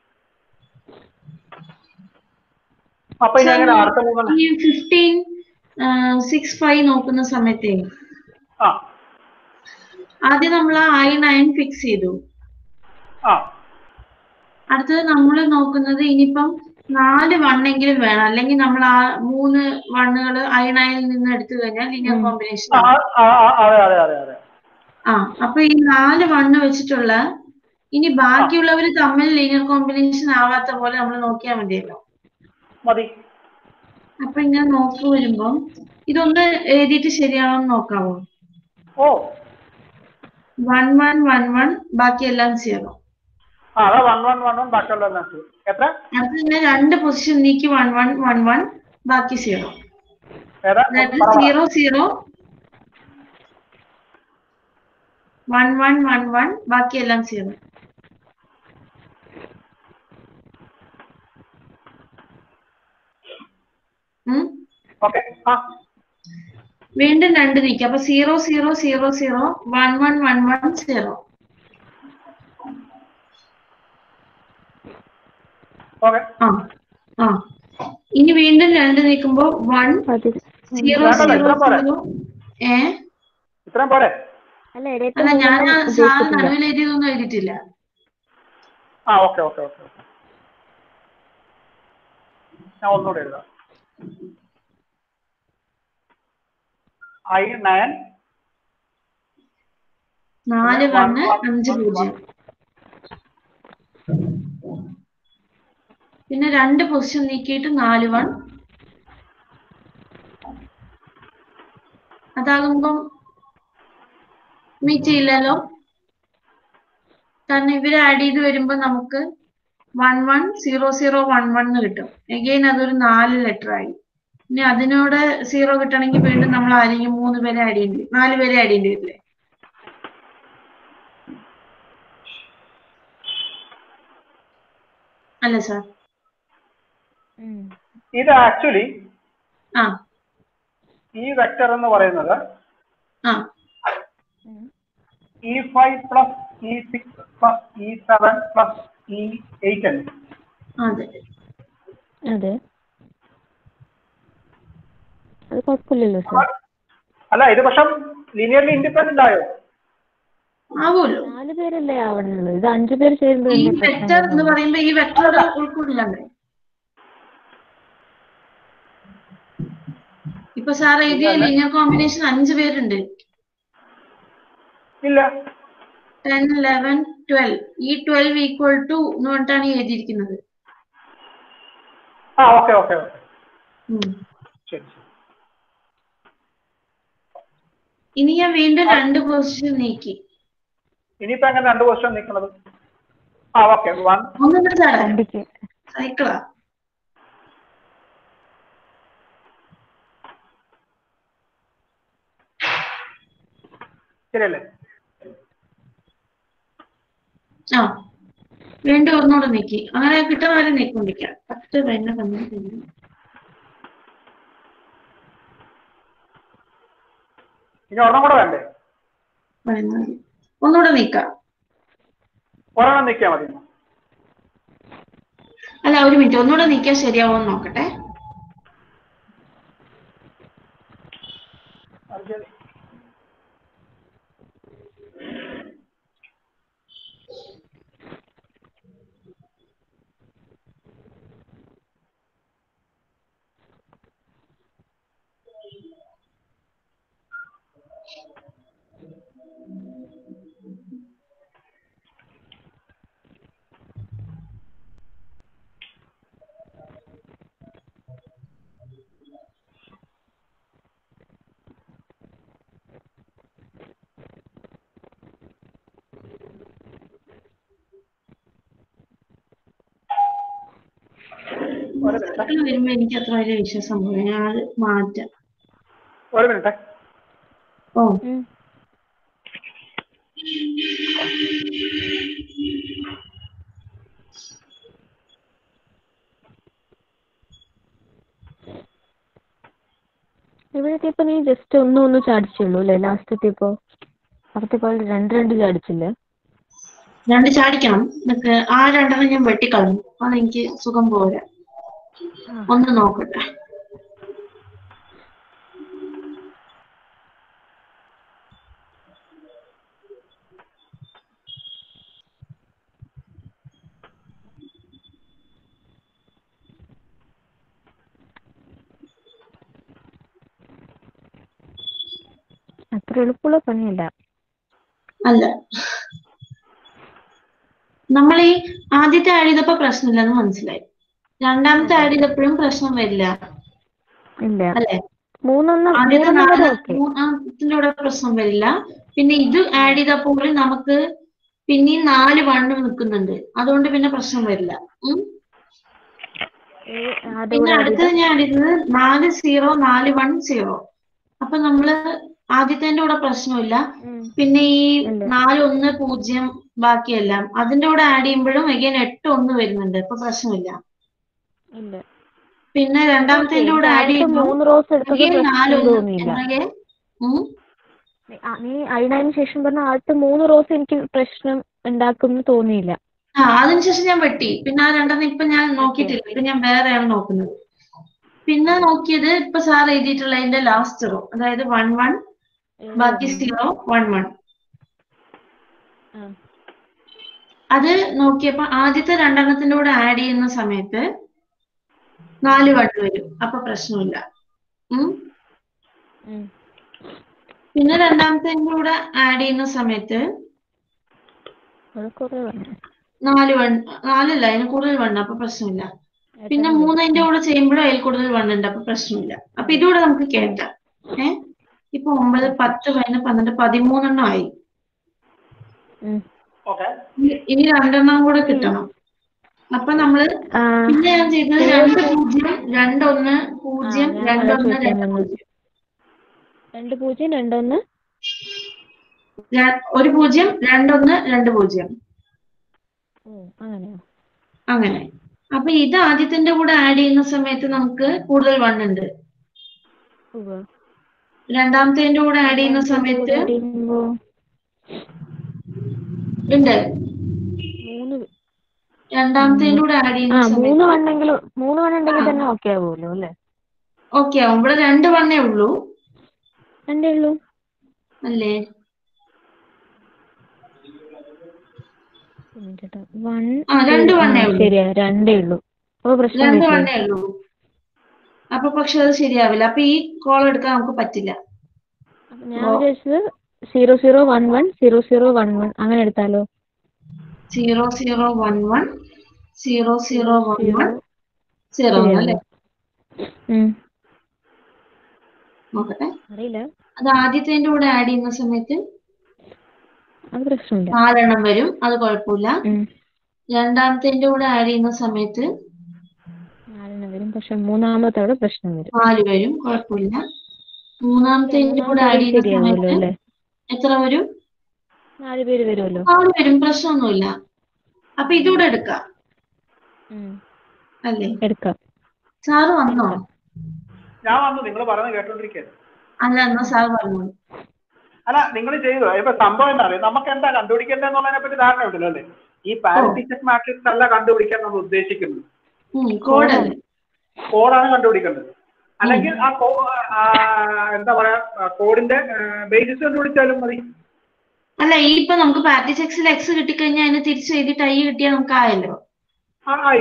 അപ്പൊ ഇനി അങ്ങനെ അടുത്ത മൂന്നെണ്ണം ഈ ഫിഫ്റ്റീൻ സിക്സ് ഫൈവ് നോക്കുന്ന സമയത്തേ ആ ആദ്യം നമ്മൾ ഐ നയൻ ഫിക്സ് ചെയ്തു ആ അടുത്തത് നമ്മൾ നോക്കുന്നത് ഇനിയിപ്പം നാല് വണ്ണെങ്കിലും വേണം അല്ലെങ്കിൽ നമ്മൾ ആ മൂന്ന് വണ്ണുകൾ ഐ നയനിൽ നിന്ന് എടുത്തു കഴിഞ്ഞാൽ ലീനിയർ കോമ്പിനേഷൻ ആ, ആ, ആ, അതെ അതെ അതെ അതെ ആ അപ്പൊ ഈ നാല് വണ്ണ് വെച്ചിട്ടുള്ള ഇനി ബാക്കിയുള്ളവർ തമ്മിൽ ലീനിയർ കോമ്പിനേഷൻ ആവാത്ത പോലെ നമ്മൾ നോക്കിയാൽ മതിയല്ലോ മതി അപ്പൊ ഇങ്ങനെ നോക്കി വരുമ്പം ഇതൊന്ന് എഴുതിയിട്ട് ശരിയാണോ എന്ന് നോക്കാവോ ഓ വൺ വൺ വൺ വൺ ബാക്കിയെല്ലാം സീറോ ആ അതാ വൺ വൺ വൺ വൺ ബാക്കിയുള്ള എല്ലാം ചെയ്യും. എത്ര അടുത്ത് തന്നെ രണ്ട് പൊസിഷൻ നീക്കി വൺ വൺ വൺ വൺ ബാക്കി സീറോ ഏതാ അതായത് പറ, പറ. Zero zero one one one one ബാക്കിയെല്ലാം സീറോ ഉം ഓക്കെ ആ വീണ്ടും രണ്ട് നീക്കി അപ്പൊ zero zero zero zero one one one one zero okay ആ ആ ഇനി വീണ്ടും രണ്ട് നീക്കുമ്പോ വൺ പതി സീറോ വേണ്ടല്ലോ, സീറോ ഇത്രയും പോരെ? സീറോ ഏ ഇത്രയും പോരെ അല്ല ഇടയ്ക്ക് അല്ല ഞാൻ ആ മൂന്നെണ്ണം സാറ് ഉദ്ദേശിച്ചിട്ടില്ല നടുവിൽ എഴുതിയതൊന്നും എഴുതിയിട്ടില്ല ആ ഓക്കെ ഓക്കെ ഓക്കെ ഞാൻ ഒന്നുകൂടെ എഴുതാം ഐ നയൻ നാല് One, വണ്ണ് one, അഞ്ച് one, പൂജ്യം പിന്നെ രണ്ട് പൊസിഷൻ നീക്കിയിട്ട് നാല് വൺ അതാകുമ്പം മീറ്റ് ചെയ്യില്ലല്ലോ കാരണം ഇവര് ആഡ് ചെയ്ത് വരുമ്പോ നമുക്ക് one one zero zero one one എന്ന് കിട്ടും എഗെയിൻ അതൊരു നാല് ലെറ്റർ ആയി ഇനി അതിനോട് സീറോ കിട്ടണമെങ്കിൽ വീണ്ടും നമ്മൾ ആരെങ്കിലും മൂന്ന് പേരെ ആഡ് ചെയ്യേണ്ടി വരും നാല് പേരെ ആഡ് ചെയ്യേണ്ടി വരില്ലേ അല്ല സാർ ഉം. ഇത് ആക്ച്വലി ആ ഈ വെക്ടർ എന്ന് പറയുന്നത് ആ ഉം. E five plus E six plus E seven plus E eight അല്ലേ അതെ അതെ അത് കുഴപ്പമില്ലല്ലോ സാർ അല്ല ഇത് പക്ഷെ ലീനിയർലി ഇൻഡിപെൻഡന്റ് ആയോ ആവുമല്ലോ നാല് പേരല്ലേ ആവണുള്ളൂ ഇത് അഞ്ചു പേര് ചേരുമ്പോ ഈ വലിയ പ്രശ്നം വെക്ടർ എന്ന് വരുന്നില്ല. പറയുമ്പോ ഈ വെക്ടർ ഉൾക്കൊള്ളില്ലണ്ടേ ഇപ്പൊ സാർ എഴുതിയ ലീനിയർ കോമ്പിനേഷൻ അഞ്ച് പേരുണ്ട് ഇല്ല ടെൻ ലെവൻ ട്വൽവ് ഈ ട്വൽവ് ഈക്വൽ ടു എന്ന് പറഞ്ഞിട്ടാണ് ഈ എഴുതിയിരിക്കുന്നത് ആ ഓക്കെ ഓക്കെ ഓക്കെ ഉം. ശരി ശരി ഇനി ഞാൻ വീണ്ടും രണ്ട് പൊസിഷൻ നീക്കി ഇനിയിപ്പോ എങ്ങനെ രണ്ട് ക്വസ്റ്റ്യൻ നിൽക്കുന്നത് ആ ഓക്കെ വൺ ഒന്നും സാറേ വണ്ടിക്ക് സൈക്കിളാ ശരിയല്ലേ ആ വീണ്ടും ഒന്നുകൂടെ നീക്കി അങ്ങനെ കിട്ടുന്ന വരെ നീക്കൊണ്ടിരിക്കാം പത്ത് പതിനൊന്ന് പന്ത്രണ്ട് പതിമൂന്ന്. ഇനി ഒരെണ്ണം കൂടെ വേണ്ടേ പതിനാല് ഒന്നുകൂടെ നീക്കാം ഒരെണ്ണം നിൽക്കിയാൽ മതി അല്ല ഒരു മിനിറ്റ് ഒന്നുകൂടെ നീക്കിയാൽ ശരിയാവോ എന്ന് നോക്കട്ടെ അത് ശരി ഒരു മിനിറ്റ് സർക്കിൾ വരുമ്പോ എനിക്ക് അത്ര വലിയ വിശ്വാസം പോലെ ഞാൻ അത് മാറ്റാം ഒരു മിനിറ്റ് ഓ ഉം. ഇവിടത്തെ ഇപ്പൊ നീ ജസ്റ്റ് ഒന്നും ഒന്ന് ചാടിച്ചുള്ളൂ അല്ലേ ലാസ്റ്റത്തെ ഇപ്പൊ അവിടുത്തെ പോലെ രണ്ട് രണ്ട് ചാടിച്ചില്ലേ രണ്ട് ചാടിക്കണം എന്നിട്ട് ആ രണ്ടെണ്ണം ഞാൻ വെട്ടിക്കളഞ്ഞു അതെനിക്ക് സുഖം പോരാ ഒന്ന് നോക്കട്ടെ അത്ര എളുപ്പമുള്ള പണിയല്ല അല്ല നമ്മൾ ഈ ആദ്യത്തെ ആഡ് ചെയ്തപ്പോ പ്രശ്നമില്ലെന്ന് മനസ്സിലായി രണ്ടാമത്തെ ആഡ് ചെയ്തപ്പോഴും പ്രശ്നം വരില്ല ഇല്ല അല്ലെ മൂന്നെണ്ണം ആദ്യത്തെ മൂന്നെണ്ണം നാല് ഓക്കെ മൂന്നാമത്തിന്റെ കൂടെ പ്രശ്നം വരില്ല പിന്നെ ഇത് ആഡ് ചെയ്തപ്പോൾ നമുക്ക് പിന്നെയും നാല് വണ്ണം നിൽക്കുന്നുണ്ട് അതുകൊണ്ട് പിന്നെ പ്രശ്നം വരില്ല ഉം. പിന്നെ അടുത്തത് ഞാൻ ആഡ് ചെയ്തത് നാല് സീറോ നാല് വൺ സീറോ അപ്പൊ നമ്മള് ആദ്യത്തെ കൂടെ പ്രശ്നമില്ല പിന്നെ ഈ ഇല്ല. നാല് ഒന്ന് പൂജ്യം ബാക്കിയെല്ലാം അതിന്റെ കൂടെ ആഡ് ചെയ്യുമ്പോഴും അഗൈൻ എട്ട് ഒന്ന് വരുന്നുണ്ട് അപ്പൊ പ്രശ്നമില്ല ഇല്ല പിന്നെ രണ്ടാമത്തെ കൂടെ ആഡ് ആദ്യത്തെ ചെയ്യുമ്പോൾ മൂന്ന് റോസ് എടുത്തത് again നാല് പ്രശ്നം ഒന്ന് തോന്നിയില്ല എന്നൊക്കെ ഉം. നീ- ആ, നീ അതിനു ശേഷം പറഞ്ഞ ആദ്യത്തെ മൂന്ന് റോസ് എനിക്ക് പ്രശ്നം ഉണ്ടാക്കുമെന്ന് തോന്നിയില്ല ആ അതിനുശേഷം ഞാൻ വെട്ടി പിന്നെ ആ രണ്ടെണ്ണം ഇപ്പൊ ഞാൻ നോക്കിയിട്ടില്ല ഇപ്പൊ ഞാൻ വേറെയാണ് നോക്കുന്നത് പിന്നെ നോക്കിയത് ഇപ്പൊ സാർ എഴുതിയിട്ടുള്ളതിന്റെ ലാസ്റ്റ് റോ അതായത് വൺ വൺ ബാക്കി സീറോ വൺ വൺ ആ. അത് നോക്കിയപ്പോ ആദ്യത്തെ രണ്ടെണ്ണത്തിന്റെ കൂടെ ആഡ് ചെയ്യുന്ന സമയത്ത് നാല് വൺ വരും അപ്പൊ പ്രശ്നമില്ല ഉം. ഉം. പിന്നെ രണ്ടാമത്തെ കൂടെ ആഡ് ചെയ്യുന്ന സമയത്ത് അത് കുറേ പറഞ്ഞു നാല് വൺ നാലല്ല അതിന് കൂടുതൽ വണ്ണം അപ്പൊ പ്രശ്നമില്ല പിന്നെ മൂന്നതിന്റെ കൂടെ ചെയ്യുമ്പോഴും അതിൽ കൂടുതൽ വണ്ണുണ്ട് അപ്പൊ പ്രശ്നമില്ല അപ്പൊ ഇതുകൂടെ നമുക്ക് കേട്ടാം ഏ ഇപ്പൊ ഒമ്പത് പത്ത് പതിനൊന്ന് പന്ത്രണ്ട് പതിമൂന്നെണ്ണം ആയി ഉം. ഓക്കെ ഇനി- ഇനി രണ്ടെണ്ണം കൂടെ കിട്ടണം അപ്പൊ നമ്മള് ആ, പിന്നെ ഞാൻ ചെയ്തത് രണ്ട് പൂജ്യം രണ്ടൊന്ന് പൂജ്യം ആ, ഞാൻ അതാ രണ്ടൊന്ന് ചോദിക്കാൻ രണ്ട് വന്നത്. പൂജ്യം രണ്ട് പൂജ്യം രണ്ടൊന്ന് ര- ഒരു പൂജ്യം രണ്ടൊന്ന് രണ്ട് പൂജ്യം ഓ അങ്ങനെയോ അങ്ങനെ അപ്പൊ ഇത് ആദ്യത്തിന്റെ കൂടെ ആഡ് ചെയ്യുന്ന സമയത്ത് നമുക്ക് കൂടുതൽ വണ്ണുണ്ട് ഉവ്വ്. രണ്ടാമത്തേന്റെ കൂടെ ആഡ് ചെയ്യുന്ന രണ്ടാമത്തെ കൂടെ സമയത്ത് add ചെയ്യുമ്പോ ഉണ്ട് മൂന്ന് രണ്ടാമത്തേന്റെ കൂടെ ആഡ് ആ ചെയ്യുന്ന മൂന്ന് സമയത്ത് വണ്ണെങ്കിലും മൂന്ന് വണ്ണുണ്ടെങ്കിൽ ആ. തന്നെ ഓക്കെ ആവുമല്ലോ അല്ലേ ഓക്കെ ആവും ഇവിടെ രണ്ട് വണ്ണേ ഉള്ളൂ രണ്ടേ ഉള്ളൂ അല്ലേ വൺ ആ, രണ്ട് വണ്ണേ ഉള്ളൂ. ശരിയാ രണ്ടേ ഉള്ളൂ അപ്പൊ പ്രശ്നം രണ്ട് വരില്ലേ? വണ്ണേ ഉള്ളൂ അപ്പൊ പക്ഷെ അത് ശരിയാവില്ല അപ്പൊ ഈ കോൾ എടുക്കാൻ നമുക്ക് പറ്റില്ല അപ്പൊ ഞാൻ വിചാരിച്ചത് zero zero one one zero zero one one അങ്ങനെ എടുത്താലോ zero zero one one zero zero one one zero ശരിയാണോ? അല്ലേ ഉം. നോക്കട്ടെ അറിയില്ല അത് ആദ്യത്തേന്റെ കൂടെ ആഡ് ചെയ്യുന്ന സമയത്ത് അത് പ്രശ്നമില്ല നാലെണ്ണം വരും അത് കുഴപ്പമില്ല ഉം. രണ്ടാമത്തേന്റെ കൂടെ ആഡ് ചെയ്യുന്ന സമയത്ത് നാലെണ്ണം വരും പക്ഷെ മൂന്നാമത്തെ അവിടെ പ്രശ്നം വരും നാല് വരും കുഴപ്പമില്ല മൂന്നാമത്തേന്റെ കൂടെ മൂന്നാമത്തെ ആഡ് അവിടെ ചെയ്യുന്ന ശരിയാവുമല്ലോ സമയത്ത് അല്ലേ എത്ര വരും നാല് പേര് വരുമല്ലോ നാല് വരും പ്രശ്നമൊന്നുമില്ല അപ്പൊ ഇതുകൂടെ എടുക്കാം ഉം. അല്ലേ എടുക്കാം സാറ് വന്നോ ഞാൻ വന്നു നിങ്ങൾ പറയുന്നത് കേട്ടോണ്ടിരിക്കുകയാണ് അല്ല എന്നാ സാറ് പറഞ്ഞു അല്ല നിങ്ങൾ ചെയ്തു ഇപ്പൊ സംഭവം എന്താ അറിയാം നമുക്ക് എന്താ കണ്ടുപിടിക്കേണ്ടതെന്നുള്ളതിനെ പറ്റി ധാരണ ഉണ്ടല്ലോ അല്ലേ ഈ പാരസിറ്റിക് മാട്രിക്സ് അല്ല കണ്ടുപിടിക്കാൻ നമ്മൾ ഉദ്ദേശിക്കുന്നത് കോഡല്ലേ കോഡാണ് കണ്ടുപിടിക്കേണ്ടത് അല്ലെങ്കിൽ ആ കോ ആ, എന്താ പറയാ കോഡിന്റെ ബേസിസ് കണ്ടുപിടിച്ചാലും മതി അല്ല ഈ ഇപ്പൊ നമുക്ക് പാർട്ടി സെക്സിൽ എക്സ് കിട്ടിക്കഴിഞ്ഞാൽ അതിന് തിരിച്ച് എഴുതിയിട്ട് ഐ കിട്ടിയാൽ നമുക്ക് ആയല്ലോ ആ ആയി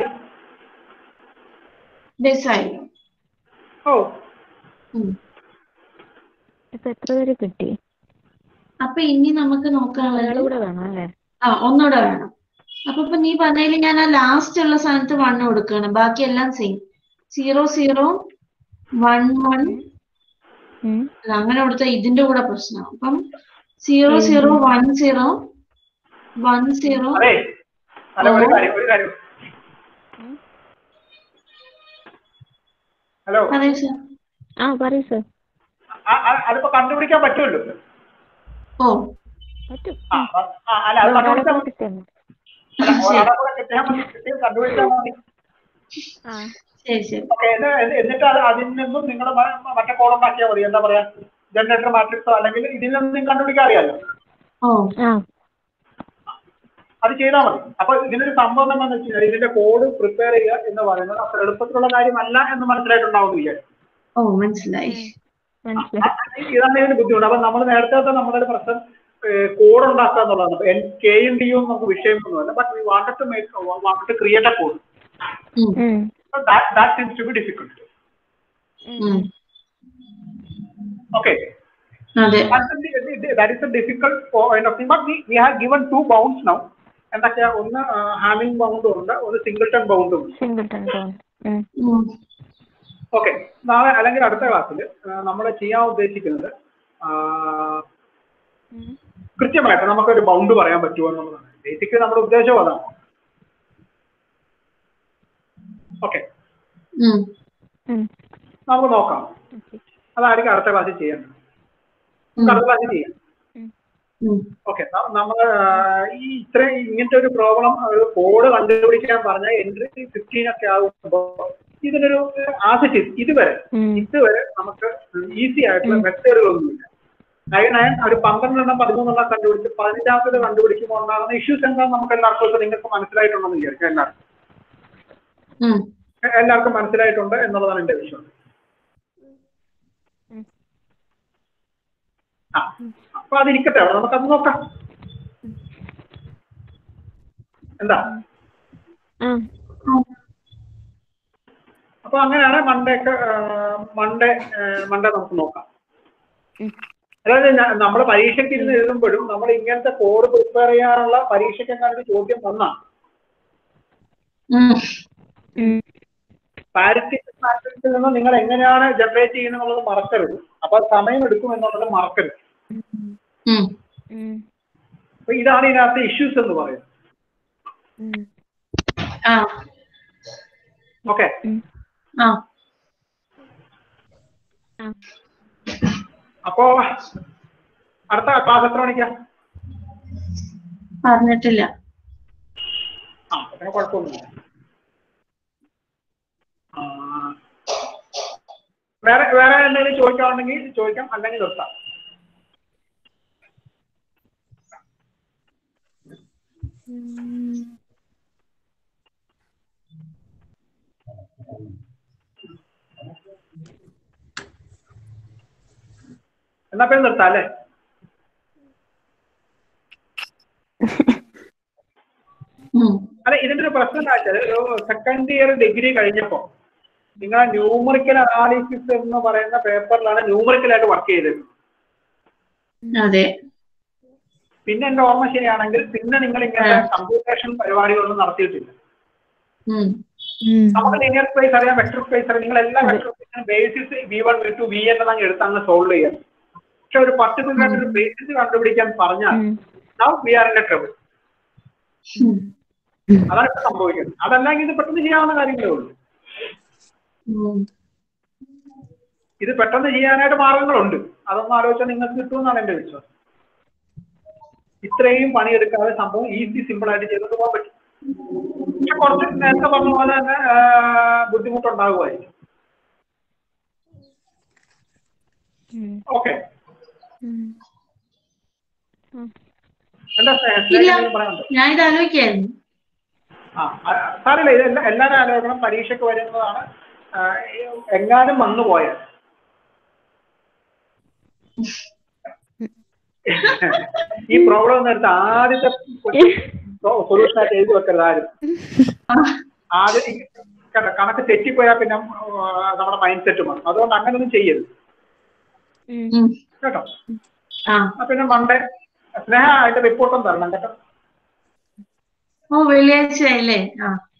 ബേസ് ആയല്ലോ ഓ ഉം. ഇപ്പൊ എത്ര പേര് കിട്ടി അപ്പൊ ഇനി നമുക്ക് ഒരാൾ നോക്കാനുള്ളത് കൂടെ വേണം അല്ലേ ആ ഒന്നുകൂടെ വേണം അപ്പൊ ഇപ്പൊ നീ പറഞ്ഞതിൽ ഞാൻ ആ ലാസ്റ്റ് ഉള്ള സ്ഥാനത്ത് വൺ കൊടുക്കുകയാണ് ബാക്കി എല്ലാം same zero zero one one ഉം. അങ്ങനെ കൊടുത്ത ഇതിന്റെ കൂടെ പ്രശ്നം അപ്പം zero zero one zero one zero അതെ അല്ല ഒരു കാര്യം ഒരു കാര്യം ഹലോ അതെ സർ ആ പറയൂ സർ ആ, ആ, അതിപ്പോ കണ്ടുപിടിക്കാൻ പറ്റുമല്ലോ ഓ പറ്റും ആ, ആ, അല്ല അത് ഒരാളെ കണ്ടുപിടിച്ചാൽ കൂടെ കിട്ടിയാൽ മതി അല്ല, ഒരാളെ കൂടെ കിട്ടിയാൽ മതി കിട്ടിയാൽ കണ്ടുപിടിച്ചാൽ മതി ആ ശരി ശരി ഓക്കെ എന്നിട്ട് അത് അതിൽ നിന്നും നിങ്ങൾ മറ്റേ കോളം ഉണ്ടാക്കിയാൽ മതി എന്താ പറയാ ജനറേറ്റർ മാട്രിക്സോ അല്ലെങ്കിൽ ഇതിൽ നിന്നും നിങ്ങൾക്ക് കണ്ടുപിടിക്കാൻ അറിയാമല്ലോ ഓ ആ അത് ചെയ്താൽ മതി അപ്പൊ ഇതിനൊരു സംഭവം എന്താണെന്ന് വെച്ച് കഴിഞ്ഞാൽ ഇതിന്റെ കോഡ് പ്രിപ്പയർ ചെയ്യുക എന്ന് പറയുന്നത് അത്ര എളുപ്പത്തിലുള്ള കാര്യമല്ല എന്ന് മനസ്സിലായിട്ടുണ്ടാവും വിചാരിച്ചു ഓ മനസ്സിലായി മനസ്സിലായി ഇതാണ് ഇതിന് ബുദ്ധിമുട്ട് അപ്പൊ നമ്മൾ നേരത്തെ നമ്മുടെ ഒരു പ്രശ്നം കോഡ് ഉണ്ടാക്കുക എന്നുള്ളതാണ് എൻ കെ എൻ ഡിയും നമുക്ക് വിഷയമൊന്നുമല്ല but we wanted to make wanted to create a code hmm, hmm. That seems to be difficult hmm. Okay അതെ that is a difficult point of thing but we, we have given two bounds now എന്തൊക്കെയാ ഒന്ന് Hamming ബൗണ്ടും ഉണ്ട് ഒരു singleton ബൗണ്ടും ഉണ്ട് singleton tone ഉം. ഉം. Okay നാളെ അല്ലെങ്കിൽ അടുത്ത ക്ലാസ്സിൽ നമ്മൾ ചെയ്യാൻ ഉദ്ദേശിക്കുന്നത് ആ, ഉം. കൃത്യമായിട്ട് നമുക്കൊരു ബൗണ്ട് പറയാൻ പറ്റുമോ എന്നുള്ളതാണ് ബേസിക്കലി നമ്മുടെ ഉദ്ദേശം അതാണ് ഓക്കെ ഉം. ഉം. നമുക്ക് നോക്കാം ഓക്കേ. അതായിരിക്കും അടുത്ത ക്ലാസ്സിൽ ചെയ്യേണ്ടത് ഉം. അടുത്ത ക്ലാസ്സിൽ ചെയ്യാം ഉം. ഓക്കെ നമ്മൾ ഈ ഇത്ര ഇങ്ങനത്തെ ഒരു പ്രോബ്ലം ഒരു കോഡ് കണ്ടുപിടിക്കാൻ പറഞ്ഞാൽ എൻട്രി ഫിഫ്റ്റീൻ ഒക്കെ ആകുമ്പോൾ ഇതിനൊരു ആസിറ്റ് ഇതുവരെ ഉം. ഇതുവരെ നമുക്ക് ഈസി ആയിട്ടുള്ള മെത്തേഡുകളൊന്നുമില്ല നയൻ നയൻ ഒരു പന്ത്രണ്ടെണ്ണം പതിമൂന്നെണ്ണം കണ്ടുപിടിച്ച് പതിനഞ്ചാമത്തേത് കണ്ടുപിടിക്കുമ്പോൾ ഉണ്ടാകുന്ന ഇഷ്യൂസ് എന്താണെന്ന് നമുക്ക് എല്ലാവർക്കും ഇപ്പൊ നിങ്ങൾക്ക് മനസ്സിലായിട്ടുണ്ടെന്ന് വിചാരിക്കും എല്ലാവർക്കും ഉം. എല്ലാവർക്കും മനസ്സിലായിട്ടുണ്ട് എന്നുള്ളതാണ് എന്റെ വിശ്വാസം ഉം. ആ അപ്പൊ അതിരിക്കട്ടെ അവിടെ നമുക്കത് നോക്കാം എന്താ ആ അപ്പൊ അങ്ങനെയാണ് മൺഡേ ഒക്കെ മൺഡേ മൺഡേ നമുക്ക് നോക്കാം ഉം. അതായത് നമ്മൾ പരീക്ഷയ്ക്ക് ഇരുന്ന് എഴുതുമ്പോഴും നമ്മൾ ഇങ്ങനത്തെ കോഡ് പ്രിപ്പയർ ചെയ്യാനുള്ള പരീക്ഷയ്ക്ക് എങ്ങാണ്ട് ഒരു ചോദ്യം വന്നാണ് ഉം. ഉം. പാരിറ്റി മാട്രിക്സിൽ നിന്ന് നിങ്ങൾ എങ്ങനെയാണ് ജനറേറ്റ് ചെയ്യുന്നത് എന്നുള്ളത് മറക്കരുത് അപ്പൊ അത് സമയം എടുക്കും എന്നുള്ളത് മറക്കരുത് ഉം. ഉം. അപ്പൊ ഇതാണ് ഇതിനകത്ത് ഇഷ്യൂസ് എന്ന് പറയുന്നത് ഉം. ആ ഓക്കെ ഉം. ആ ആ അപ്പോ അടുത്ത ക്ലാസ് എത്ര മണിക്കാ പറഞ്ഞിട്ടില്ല ആ പിന്നെ കുഴപ്പമൊന്നുമില്ല ആ, വേറെ വേറെ എന്തെങ്കിലും ചോദിക്കാനുണ്ടെങ്കിൽ ചോദിക്കാം അല്ലെങ്കിൽ നിർത്താം എന്നാ പിന്നെ നിർത്താം അല്ലേ ഉം. അല്ല ഇതിന്റെ ഒരു പ്രശ്നം എന്താ വെച്ചാൽ ഒരു സെക്കൻഡ് ഇയർ ഡിഗ്രി കഴിഞ്ഞപ്പോ നിങ്ങൾ ന്യൂമറിക്കൽ അനാലിസിസ് എന്ന് പറയുന്ന പേപ്പറിലാണ് ന്യൂമറിക്കലായിട്ട് വർക്ക് ചെയ്തത് അതെ പിന്നെ എന്റെ ഓർമ്മ ശരിയാണെങ്കിൽ പിന്നെ നിങ്ങൾ ഇങ്ങനെ കമ്പ്യൂട്ടേഷൻ പരിപാടികളൊന്നും നടത്തിയിട്ടില്ല ഉം. ഉം. നമുക്ക് ലീനിയർ സ്പേസ് അറിയാം വെക്ടർ സ്പേസ് അറിയാം നിങ്ങൾ എല്ലാ വെക്ടർ സ്പേസിനും basis V one V two V N അങ്ങ് എടുത്ത് അങ്ങ് സോൾവ് ചെയ്യാം പക്ഷെ ഒരു പർട്ടിക്കുലർ ആയിട്ട് ഒരു ബേസിസ് കണ്ടുപിടിക്കാൻ പറഞ്ഞാൽ ഉം. Now we are in a trouble ഉം. അതാണ് ഇപ്പൊ സംഭവിക്കുന്നത് അതല്ലെങ്കിൽ ഇത് പെട്ടെന്ന് ചെയ്യാവുന്ന കാര്യങ്ങളേ ഉള്ളൂ ഉം. ഇത് പെട്ടെന്ന് ചെയ്യാനായിട്ട് മാർഗങ്ങളുണ്ട് അതൊന്നും ആലോചിച്ചാൽ നിങ്ങൾക്ക് കിട്ടുമെന്നാണ് എന്റെ വിശ്വാസം ഇത്രയും പണിയെടുക്കാതെ സംഭവം ഈസി സിമ്പിൾ ആയിട്ട് ചെയ്തിട്ട് പോകാൻ പറ്റും പക്ഷെ കുറച്ച് നേരത്തെ പറഞ്ഞ പോലെ തന്നെ ആ, ബുദ്ധിമുട്ടുണ്ടാകുമായിരിക്കും ഉം. ഓക്കെ ഉം. ഉം. എന്താ സ്നേഹ- ഇല്ല സ്നേഹം പറയാനുണ്ടോ ഞാൻ ഇത് ആലോചിക്കായിരുന്നു ആ ആ, സാരമില്ല ഇത് എല്ലാ എല്ലാവരും ആലോചിക്കണം പരീക്ഷയ്ക്ക് വരുന്നതാണ് ആ, എങ്ങാനും വന്നു പോയാൽ ഈ പ്രോബ്ലം നേരത്തെ ആദ്യത്തെ സൊല്യൂഷൻ ആയിട്ട് എഴുതി വെക്കരുത് ആരും ആ. ആദ്യം ഈ കണ്ട കണക്ക് തെറ്റിപ്പോയാൽ പിന്നെ ആ, നമ്മുടെ മൈൻഡ് സെറ്റ് വന്നു അതുകൊണ്ട് അങ്ങനെയൊന്നും ചെയ്യരുത് ഉം. ഉം. കേട്ടോ ആ ആ, പിന്നെ മൺഡേ സ്നേഹ അതിന്റെ റിപ്പോർട്ടും തരണം കേട്ടോ ഓ വെള്ളിയാഴ്ച അല്ലേ ആ